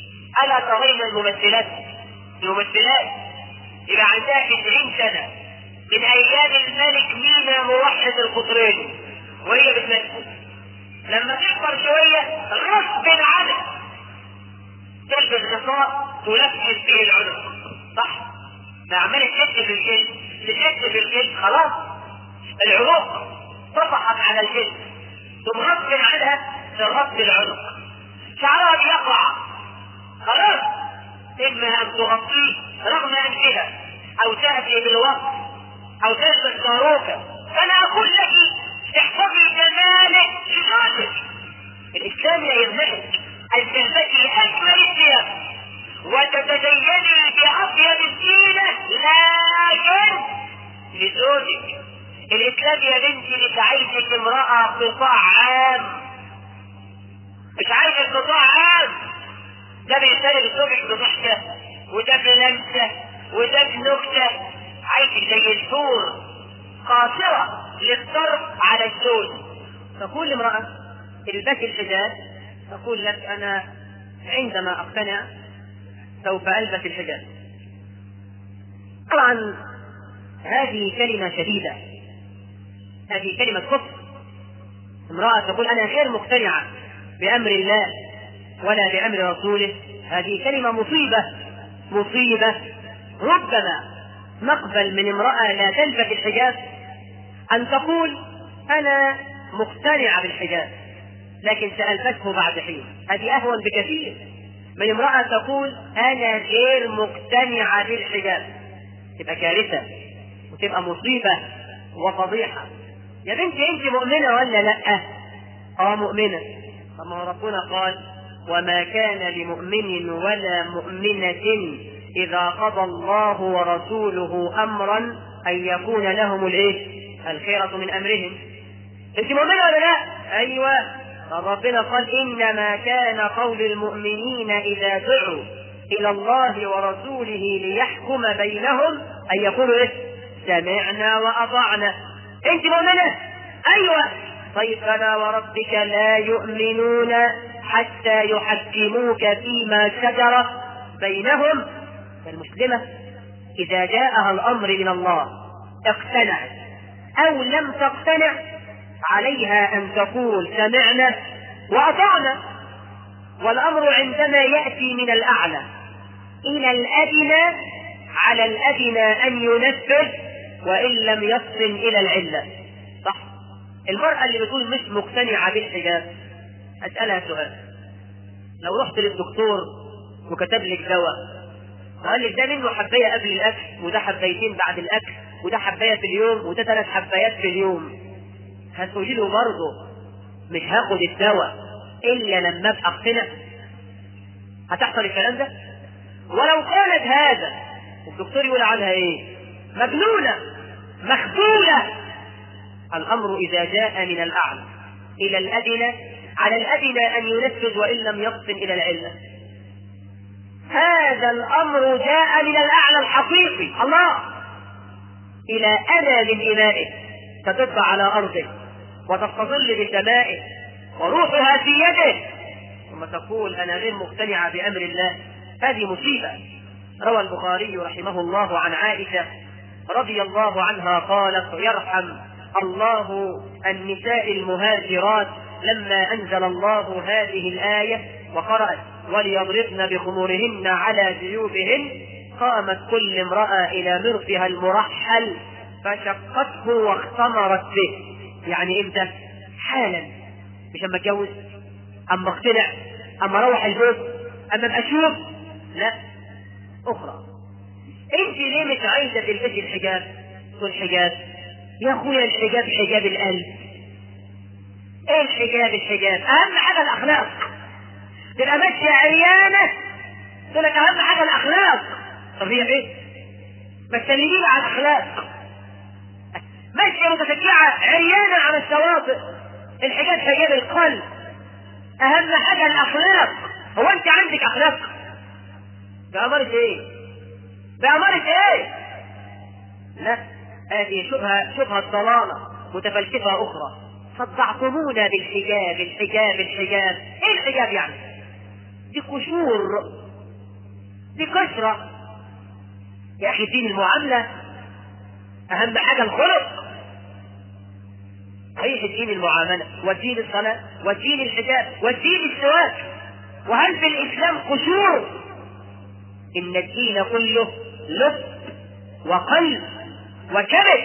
الممثلات الممثلات يبقى عندها 90 سنة من أيام الملك مينا موحد القطرين وهي بتمثل لما تكبر شوية غصب عنها تلبس غطاء تلفت به العنق صح؟ ما عمالة تشد في الجلد تشد في الجلد خلاص العروق طفحت على الجلد ثم غصب عنها تغطي العنق شعرها بيقع خلاص إما أن تغطيه رغم أنفها أو تأتي بالوقت أو تلبس باروكة فأنا أقول لك احفظي جمالك لزوجك الإسلام لا يمنعك أن تلبسي أجمل الثياب وتتزيني بأطيب الزينة لكن لزوجك الإسلام يا بنتي مش عايزك امرأة قطاع عام مش عايزك قطاع عام ده بيشتري بزوجك بضحكة وده بلمسة وده بنكتة عايزك زي الفور قاصرة للضرب على الزوج تقول لامرأة البسي الحجاب تقول لك أنا عندما أقتنع سوف ألبس الحجاب طبعا هذه كلمة شديدة هذه كلمة كفر امرأة تقول أنا غير مقتنعة بأمر الله ولا بأمر رسوله هذه كلمة مصيبة مصيبة ربما نقبل من امرأة لا تلبس الحجاب أن تقول أنا مقتنعة بالحجاب لكن سألبسه بعد حين هذه أهون بكثير من امرأة تقول أنا غير مقتنعة بالحجاب تبقى كارثة وتبقى مصيبة وفضيحة يا بنتي أنت مؤمنة ولا لأ؟ أه مؤمنة طب ما ربنا قال وما كان لمؤمن ولا مؤمنة إذا قضى الله ورسوله أمرا أن يكون لهم الإيه؟ الخيرة من أمرهم. أنت مؤمنة ولا لا؟ أيوه ربنا قال إنما كان قول المؤمنين إذا دعوا إلى الله ورسوله ليحكم بينهم أن يقولوا إيه؟ سمعنا وأطعنا. أنت مؤمنة؟ أيوه طيب فلا وربك لا يؤمنون حتى يحكموك فيما شجر بينهم فالمسلمة إذا جاءها الأمر من الله اقتنعت أو لم تقتنع عليها أن تقول سمعنا وأطعنا والأمر عندما يأتي من الأعلى إلى الأدنى على الأدنى أن ينفذ وإن لم يصل إلى العلة صح المرأة اللي بتقول مش مقتنعة بالحجاب أسألها سؤال لو رحت للدكتور وكتب لك دواء وقال لك ده منه حباية قبل الأكل وده حبايتين بعد الأكل وده حباية في اليوم وده ثلاث حبايات في اليوم هتقولي له برضه مش هاخد الدواء إلا لما أبقى أقتنع هتحصل الكلام ده ولو قالت هذا الدكتور يقول عنها إيه مجنونة مخذولة الأمر إذا جاء من الأعلى إلى الأدنى على الأدنى أن ينفذ وإن لم يصل إلى العلة هذا الأمر جاء من الأعلى الحقيقي الله إلى أنا من إمائه فتبقى على أرضه وتستظل بسمائه وروحها في يده ثم تقول أنا غير مقتنعة بأمر الله هذه مصيبة روى البخاري رحمه الله عن عائشة رضي الله عنها قالت يرحم الله النساء المهاجرات لما أنزل الله هذه الآية وقرأت وليضربن بخمورهن على جيوبهن قامت كل امرأة إلى مرفها المرحل فشقته واختمرت به يعني امتى؟ حالا مش اما اتجوز اما اقتنع اما اروح البيت اما ابقى اشوف لا اخرى انت ليه مش عايزه تلبسي الحجاب تقول حجاب يا اخويا الحجاب حجاب القلب ايه الحجاب الحجاب اهم حاجه الاخلاق تبقى ماشيه عريانه تقول لك اهم حاجه الاخلاق طب هي ايه ما تكلميني على الاخلاق ماشيه متشجعه عريانه على الشواطئ الحجاب حجاب القلب اهم حاجه الاخلاق هو انت عندك اخلاق بأمارة ايه بأمارة ايه لا هذه شبهة شبهة ضلالة متفلسفة أخرى صدعتمونا بالحجاب الحجاب الحجاب ايه الحجاب يعني دي قشور بكثرة يا أخي دين المعاملة أهم حاجة الخلق صحيح الدين المعاملة والدين الصلاة والدين الحجاب والدين السواك وهل في الإسلام قشور إن الدين كله لب وقلب وكبد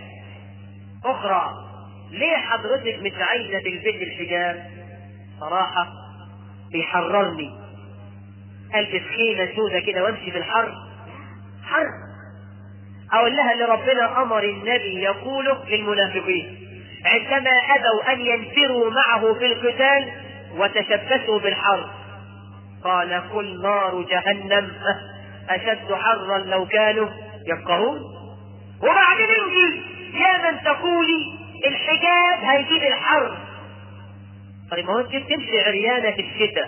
أخرى ليه حضرتك مش عايزة تلبسي الحجاب صراحة بيحررني ألبس خيمة سودة كده وامشي في الحر حر أقول لها اللي ربنا أمر النبي يقوله للمنافقين عندما أبوا أن ينفروا معه في القتال وتشبثوا بالحر قال كل نار جهنم أشد حرا لو كانوا يفقهون وبعدين انت يا من تقولي الحجاب هيجيب الحر طيب ما هو انت تمشي عريانة في الشتاء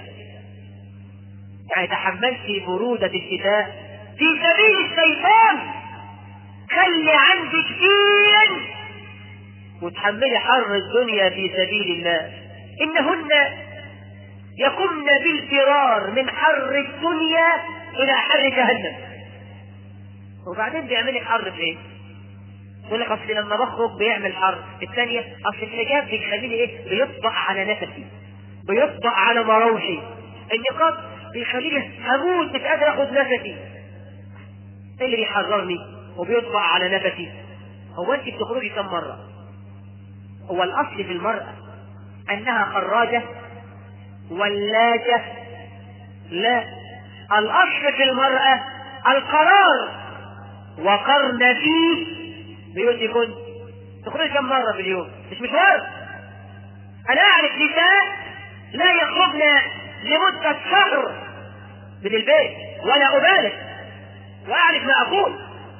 يعني تحملتي برودة الشتاء في سبيل الشيطان خلي عندك دين وتحملي حر الدنيا في سبيل الله إنهن يقمن بالفرار من حر الدنيا إلى حر جهنم وبعدين بيعملي حر في ايه؟ يقول لك اصل لما بخرج بيعمل حر، الثانية اصل الحجاب بيخليني ايه؟ بيطبع على نفسي بيطبع على مراوحي النقاب بيخليني هموت مش قادر اخد نفسي ايه اللي بيحررني وبيطبع على نفسي هو انت بتخرجي كم مرة هو الاصل في المرأة انها خراجة ولاجة لا الاصل في المرأة القرار وقرن فيه بيوتكن تخرج كم مرة في اليوم مش مشوار انا اعرف نساء لا يخرجن لمدة شهر من البيت ولا ابالغ واعرف ما اقول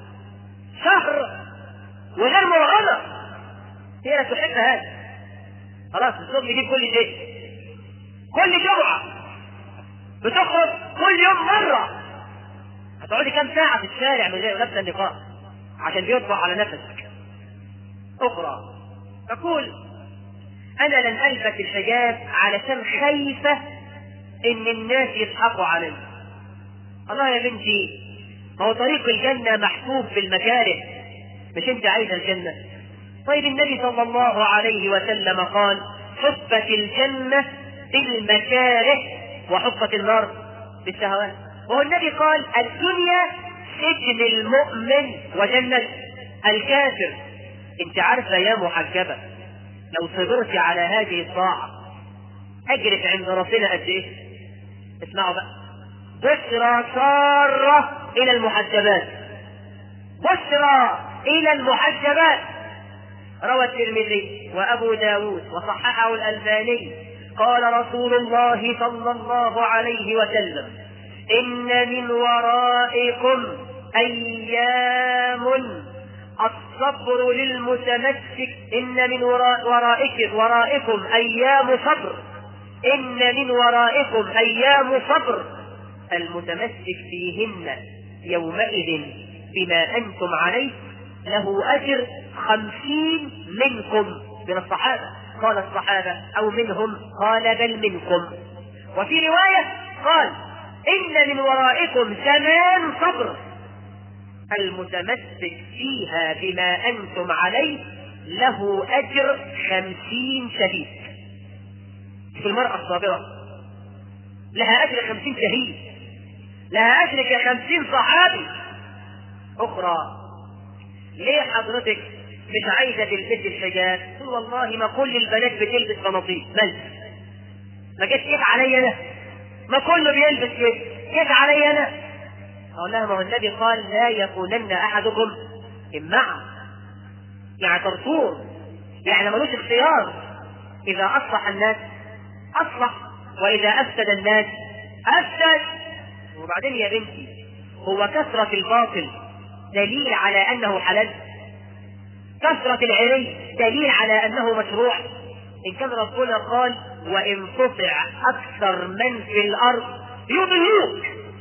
شهر وغير مرغبة هي لا تحب هذا خلاص الزوج يجيب كل شيء كل جمعة بتخرج كل يوم مرة هتقعدي كام ساعة في الشارع من غير لابسة النقاب عشان بيطبع على نفسك أخرى تقول أنا لن ألبس الحجاب علشان خايفة إن الناس يضحكوا علي الله يا بنتي ما هو طريق الجنة محفوف بالمكاره مش أنت عايزة الجنة طيب النبي صلى الله عليه وسلم قال حفت الجنة بالمكاره وحفت النار بالشهوات وهو النبي قال الدنيا سجن المؤمن وجنة الكافر انت عارفة يا محجبة لو صبرت على هذه الطاعة اجرك عند ربنا قد ايه اسمعوا بقى بشرى سارة الى المحجبات بشرى الى المحجبات روى الترمذي وابو داود وصححه الالباني قال رسول الله صلى الله عليه وسلم إن من ورائكم أيام الصبر للمتمسك إن من وراء ورائك ورائكم أيام صبر إن من ورائكم أيام صبر المتمسك فيهن يومئذ بما أنتم عليه له أجر خمسين منكم من الصحابة قال الصحابة أو منهم قال بل منكم وفي رواية قال إن من ورائكم زمان صبر المتمسك فيها بما أنتم عليه له أجر خمسين شهيد في المرأة الصابرة لها أجر خمسين شهيد لها أجر كخمسين صحابي أخرى ليه حضرتك مش عايزة تلبسي الحجاب تقول والله ما كل البنات بتلبس بناطيل مال ما جاش كيف عليا أنا ما كله بيلبس كده كيف علي انا اقول لها ما هو النبي قال لا يكونن احدكم امعا يعني ترطور يعني ملوش اختيار اذا اصلح الناس اصلح واذا افسد الناس افسد وبعدين يا بنتي هو كثرة الباطل دليل على انه حلال كثرة العري دليل على انه مشروع ان كان ربنا قال وان تطع اكثر من في الارض يضلوك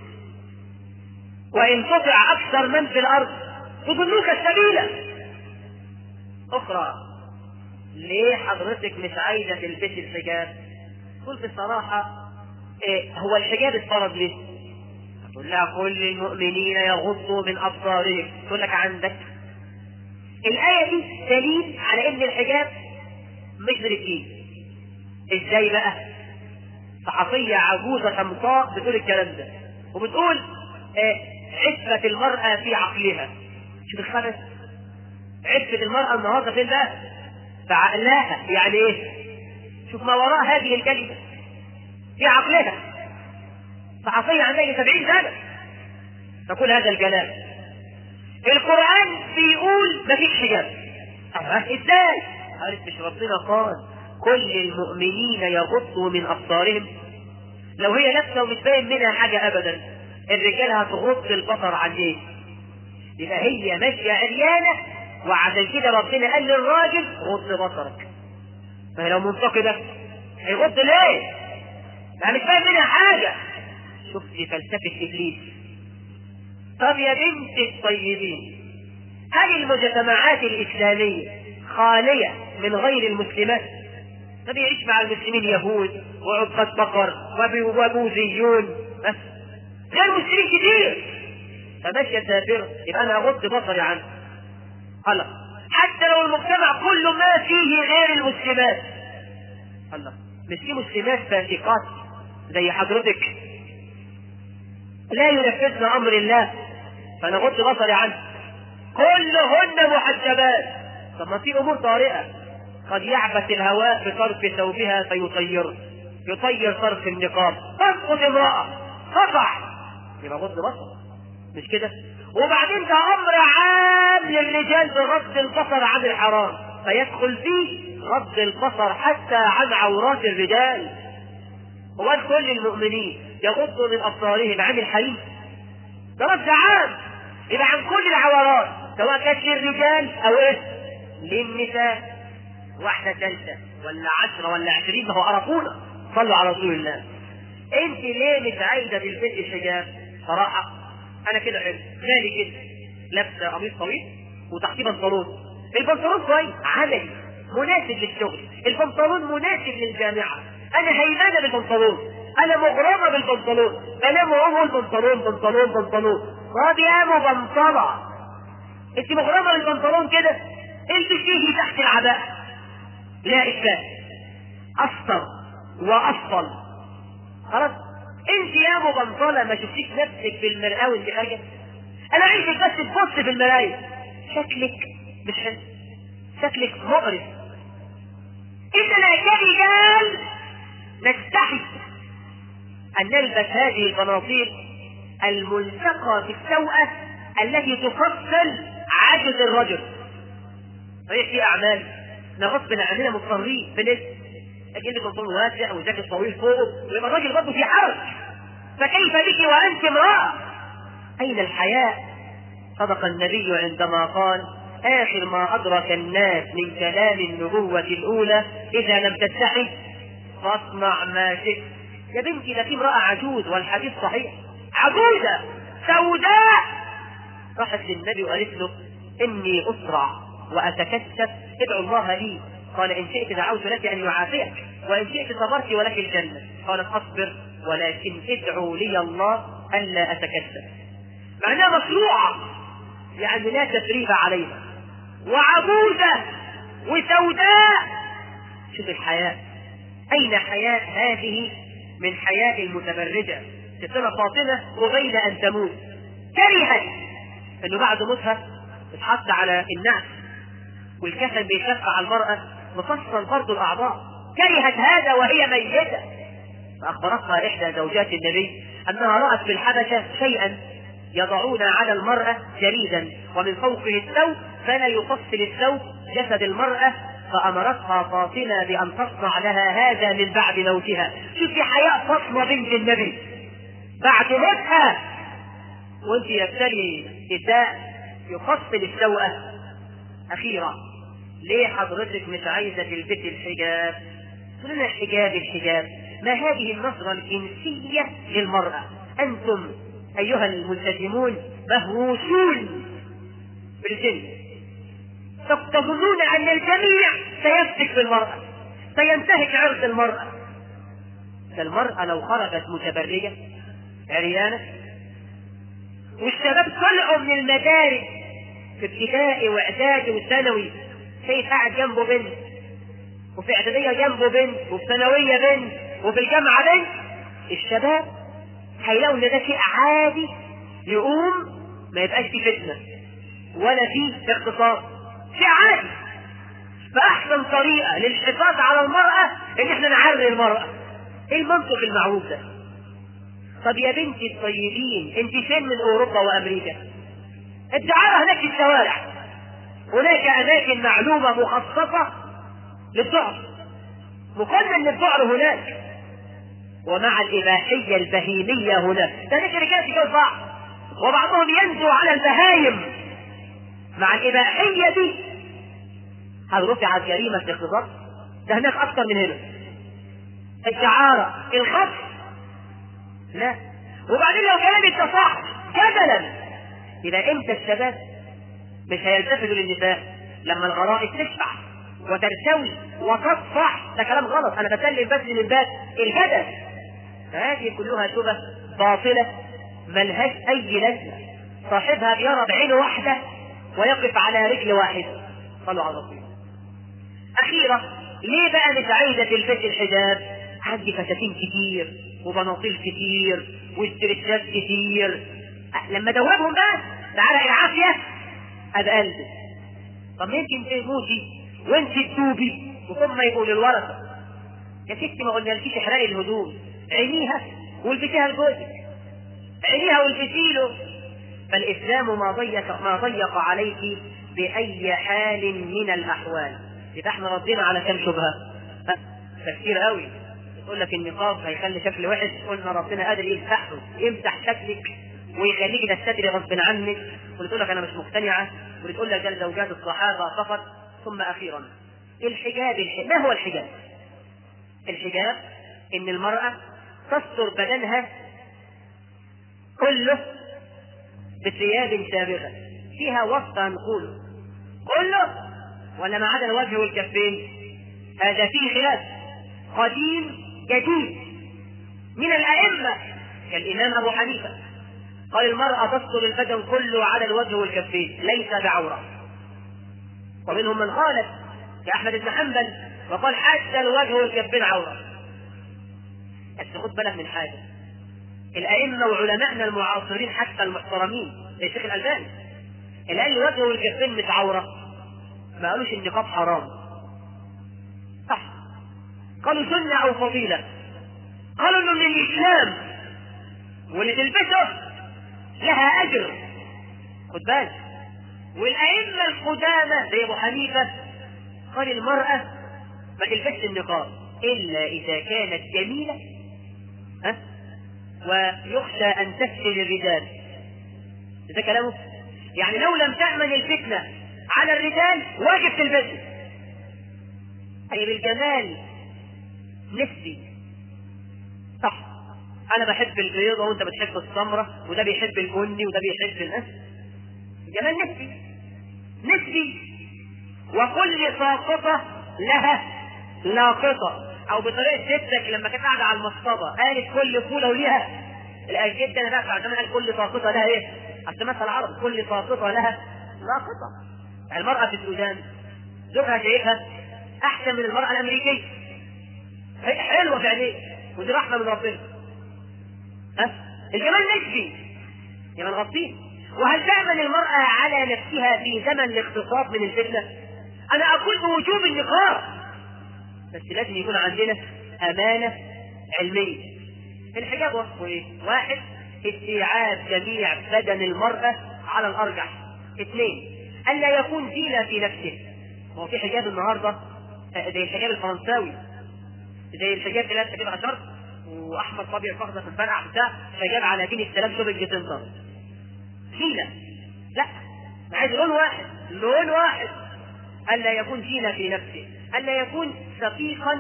وان تطع اكثر من في الارض يضلوك السبيل اخرى ليه حضرتك مش عايزه تلبسي الحجاب قلت بصراحه إيه هو الحجاب اتفرض ليه تقول لها كل المؤمنين يغضوا من ابصارهم تقول لك عندك الآية دي دليل على إن الحجاب مش للدين إزاي بقى؟ صحفية عجوزة شمطاء بتقول الكلام ده وبتقول آه، عفة المرأة في عقلها شوف الخبث عفة المرأة النهارده فين بقى؟ في عقلها يعني إيه؟ شوف ما وراء هذه الكلمة في عقلها صحفية عندها 70 سنة تقول هذا الكلام القرآن بيقول مفيش حجاب أه ازاي؟ قالت مش ربنا قال كل المؤمنين يغضوا من أبصارهم لو هي لابسة ومش باين منها حاجة أبدا الرجال هتغض البصر عن إيه؟ يبقى هي ماشية عريانة وعشان كده ربنا قال للراجل غض بصرك فهي لو منتقدة هيغض ليه؟ ما مش باين منها حاجة شفت فلسفة إبليس طب يا بنت الطيبين هل المجتمعات الإسلامية خالية من غير المسلمات؟ ما بيعيش مع المسلمين يهود وعباد بقر وبي- وبوذيون بس غير مسلمين كتير فماشية سافرة يبقى أنا أغض بصري عنه خلاص حتى لو المجتمع كله ما فيه غير المسلمات الله مش في مسلمات فاسقات زي حضرتك لا ينفذن امر الله فانا غض بصري عنه كلهن محجبات طب ما في امور طارئه قد يعبث الهواء بطرف ثوبها فيطيره يطير طرف النقاب تسقط امراه تقع يبقى غض بصر مش كده وبعدين ده امر عام للرجال بغض البصر عن الحرام فيدخل فيه غض البصر حتى عن عورات الرجال هو كل المؤمنين يغضوا من ابصارهم عن الحريم ده رد عام يبقى عن كل العورات سواء كانت للرجال او ايه للنساء واحده ثالثه ولا عشرة ولا عشرين ما هو عرفونا صلوا على رسول الله انت ليه مش عايزه تلبسي الحجاب صراحه انا كده حلو مالي كده لابسه قميص طويل وتحتيه بنطلون البنطلون كويس عملي مناسب للشغل البنطلون مناسب للجامعه انا هيمانه بالبنطلون انا مغرمه بالبنطلون بنام وهو البنطلون بنطلون بنطلون طب يا مبنطله انت مغرمه بالبنطلون كده البسيه تحت العباءه لا اشكال اسطر وافضل خلاص انت يا مبنطله ما شفتيش نفسك في المرآة وانت حاجه انا عايزك بس تبص في المرايه شكلك مش حلو شكلك مقرف اننا كرجال نستحي ان نلبس هذه البناطيل الملتقى بالسوءة التي تفصل عجز الرجل صحيح في اعمال نغصب عننا مضطرين بنلبس اجيب لك بنطلون واسع وجاكيت طويل فوقه ويبقى الراجل برضه في حرج فكيف بك وانت امراه اين الحياء صدق النبي عندما قال اخر ما ادرك الناس من كلام النبوه الاولى اذا لم تستحي فاصنع ما شئت يا بنتي ده في امراه عجوز والحديث صحيح عجوزه سوداء راحت للنبي وقالت له اني اسرع واتكسف ادعو الله لي قال ان شئت دعوت لك ان يعافيك وان شئت صبرت ولك الجنه قالت اصبر ولكن ادعو لي الله الا اتكسف معناها مشروعه يعني لا تثريب عليها وعجوزه وسوداء شوف الحياه اين حياه هذه من حياء المتبرجه ستنا فاطمه قبيل ان تموت كرهت انه بعد موتها تتحط على النعش والكفن بيشف على المرأة مفصل برضه الأعضاء كرهت هذا وهي ميتة فأخبرتها إحدى زوجات النبي أنها رأت في الحبشة شيئا يضعون على المرأة جريدا ومن فوقه الثوب فلا يفصل الثوب جسد المرأة فأمرتها فاطمة بأن تصنع لها هذا من بعد موتها شوفي حياء فاطمة بنت النبي بعد موتها وانت يبتلي نساء يفصل السوءة أخيرا ليه حضرتك مش عايزة تلبسي الحجاب؟ تقول لنا الحجاب الحجاب ما هذه النظرة الإنسية للمرأة أنتم أيها الملتزمون مهووسون بالجن تظنون أن الجميع سيفتك بالمرأة سينتهك عرض المرأة فالمرأة لو خرجت متبرجة عريانة والشباب طلعوا من المدارس في ابتدائي واعدادي وثانوي شايف قاعد جنبه بنت وفي اعداديه جنبه بنت وفي ثانويه بنت وفي الجامعه بنت الشباب هيلاقوا ان ده شيء عادي يقوم ما يبقاش فيه فتنه ولا فيه اغتصاب شيء عادي فاحسن طريقه للحفاظ على المراه ان احنا نعري المراه ايه المنطق المعروف ده طب يا بنتي الطيبين انت فين من اوروبا وامريكا الدعارة هناك في الشوارع هناك اماكن معلومة مخصصة للذعر مقنن للذعر هناك ومع الاباحية البهيمية هناك ده ذكر رجال في بعض وبعضهم ينزو على البهايم مع الاباحية دي هل رفعت جريمة الاغتصاب؟ ده هناك اكثر من هنا الدعارة الخطف لا وبعدين لو كلامي انت صح جدلا يبقى امتى الشباب مش هيلتفتوا للنساء لما الغرائز تشبع وترتوي وتصفح ده كلام غلط انا بتكلم بس من باب الجدل هذه كلها شبه باطله ملهاش اي لازمه صاحبها بيرى بعين واحده ويقف على رجل واحده صلوا على رسول اخيرا ليه بقى مش عايزه تلبس الحجاب عندي فساتين كتير وبناطيل كتير واسترتشات كتير لما دوبهم بقى تعالى العافيه ابقى البس طب يمكن تموتي وانت تدوبي وثم يقول الورثه يا ستي ما قلنالكيش احرقي الهدوم عينيها والبسيها لجوزك عينيها والبسي له فالاسلام ما ضيق ما ضيق عليك باي حال من الاحوال يبقى احنا ردينا على كم شبهه كتير قوي يقول لك النقاب هيخلي شكل وحش قلنا ربنا قادر يمسحه يمسح شكلك ويخليك تستدري غصب عنك وتقول لك انا مش مقتنعه وتقول لك ده زوجات الصحابه فقط ثم اخيرا الحجاب الحجاب ما هو الحجاب؟ الحجاب ان المراه تستر بدنها كله بثياب سابغه فيها وسط نقوله كله ولا ما عدا الوجه والكفين هذا فيه خلاف قديم جديد من الأئمة كالإمام أبو حنيفة قال المرأة تستر البدن كله على الوجه والكفين ليس بعورة ومنهم من خالف كأحمد بن حنبل وقال حتى الوجه والكفين عورة بس خد بالك من حاجة الأئمة وعلمائنا المعاصرين حتى المحترمين زي الشيخ الألباني اللي قال الوجه والكفين مش عورة ما قالوش النقاب حرام صح قالوا سنة أو فضيلة قالوا إنه من الإسلام واللي تلبسه لها أجر خد بالك والأئمة القدامى زي أبو حنيفة قال المرأة ما تلبسش النقاب إلا إذا كانت جميلة ها ويخشى أن تفتن الرجال ده كلامه يعني لو لم تأمن الفتنة على الرجال واجب تلبسه أي بالجمال نسبي صح انا بحب البيضة وانت بتحب السمرة وده بيحب البني وده بيحب الاسد الجمال نسبي نسبي وكل ساقطة لها لاقطة او بطريقة جدك لما كانت قاعدة على المصطبة قالت كل فولة وليها الجد انا بقى عشان قال كل ساقطة لها ايه؟ عشان مثل العرب كل ساقطة لها لاقطة المرأة في السودان زوجها شايفها احسن من المرأة الامريكية حلوة في عينيه ودي رحمة من ربنا ها الجمال نسبي يبقى نغطيه وهل تأمن المرأة على نفسها في زمن الاغتصاب من الفتنة؟ أنا أقول بوجوب النقاب بس لازم يكون عندنا أمانة علمية الحجاب وصفه إيه؟ واحد استيعاب جميع بدن المرأة على الأرجح اثنين ألا يكون زينة في نفسه هو في حجاب النهاردة زي الحجاب الفرنساوي زي الحجاب اللي لابسه كده عشر واحمر طبيعي فخده في الفرع بتاع حجاب على دين السلام شوف الجسم زينه لا أنا عايز لون واحد لون واحد الا يكون زينه في نفسه الا يكون دقيقا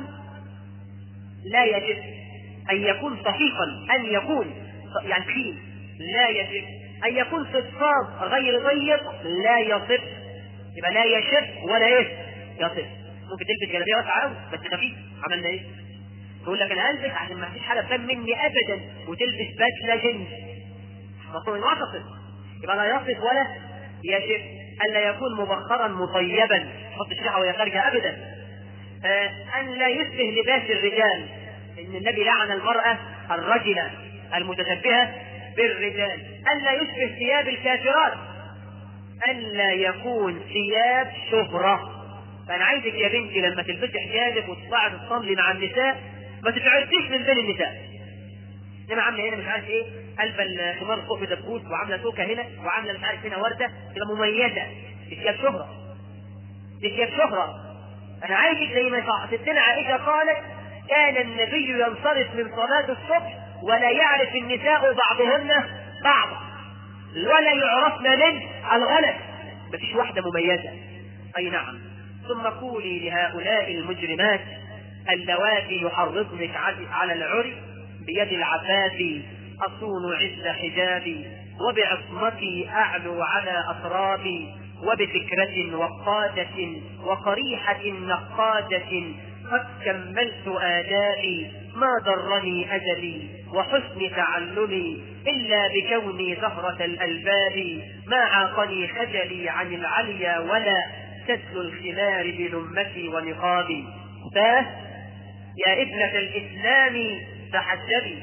لا يجب ان يكون صفيقا ان يكون يعني تخين لا يجب ان يكون فضفاض غير ضيق لا يصف يبقى لا يشف ولا ايه يصف ممكن تلبس جلابيه واسعه قوي بس خفيف عملنا ايه؟ تقول لك انا هلبس عشان ما فيش حاجه تبان مني ابدا وتلبس بدله جنس مفهوم الوسط يبقى لا يصف ولا يشف ألا يكون مبخرا مطيبا حط الشيحة وهي خارجة أبدا آه، أن لا يشبه لباس الرجال إن النبي لعن المرأة الرجلة المتشبهة بالرجال ألا يشبه ثياب الكافرات ألا يكون ثياب شهرة فأنا عايزك يا بنتي لما تلبسي حجابك وتطلعي تصلي مع النساء ما تتعرفيش من بين النساء انما عامله هنا مش عارف ايه قلب الخمار فوق بدبوس وعامله توكه هنا وعامله مش عارف هنا ورده تبقى مميزه دي ثياب شهره دي ثياب شهره انا عايزك زي ما ستنا عائشه قالت كان النبي ينصرف من صلاه الصبح ولا يعرف النساء بعضهن بعضا ولا يعرفن من الغلط مفيش واحده مميزه اي نعم ثم قولي لهؤلاء المجرمات اللواتي يحرضنك على العري بيد العفاف أصون عز حجابي وبعصمتي أعلو على أطرابي وبفكرة وقادة وقريحة نقادة قد كملت آدابي ما ضرني أجلي وحسن تعلمي إلا بكوني زهرة الألباب ما عاقني خجلي عن العليا ولا سدل الخمار بلمتي ونقابي فاه يا ابنة الإسلام تحجبي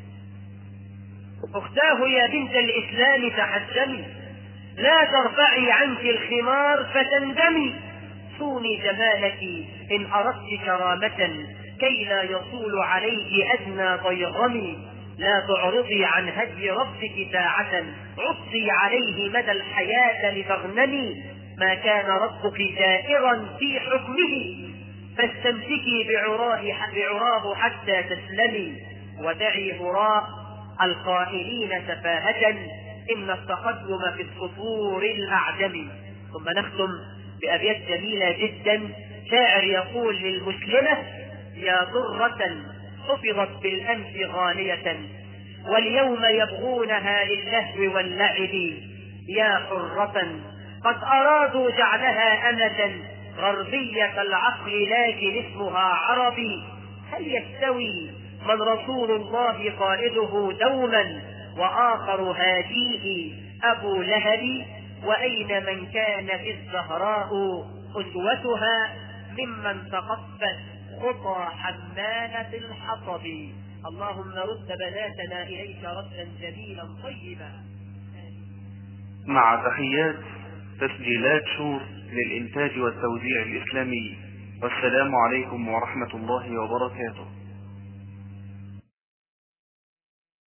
أختاه يا بنت الإسلام تحجبي لا ترفعي عنك الخمار فتندمي صوني جمالك إن أردت كرامة كي لا يصول عليك أدنى ضيغم لا تعرضي عن هدي ربك ساعة عصي عليه مدى الحياة لتغنمي ما كان ربك جائرا في حكمه فاستمسكي بعراه بعراه حتى تسلمي ودعي هراء القائلين سفاهة إن التقدم في السطور الأعجم ثم نختم بأبيات جميلة جدا شاعر يقول للمسلمة يا ضرة حفظت بالأمس غالية واليوم يبغونها للهو واللعب يا حرة قد أرادوا جعلها أمة غربية العقل لكن اسمها عربي هل يستوي من رسول الله قائده دوما وآخر هاديه أبو لهب وأين من كان في الزهراء أسوتها ممن تقبل خطى حمالة الحطب اللهم رد بناتنا إليك ردا جميلا طيبا مع تحيات تسجيلات شور للإنتاج والتوزيع الإسلامي والسلام عليكم ورحمة الله وبركاته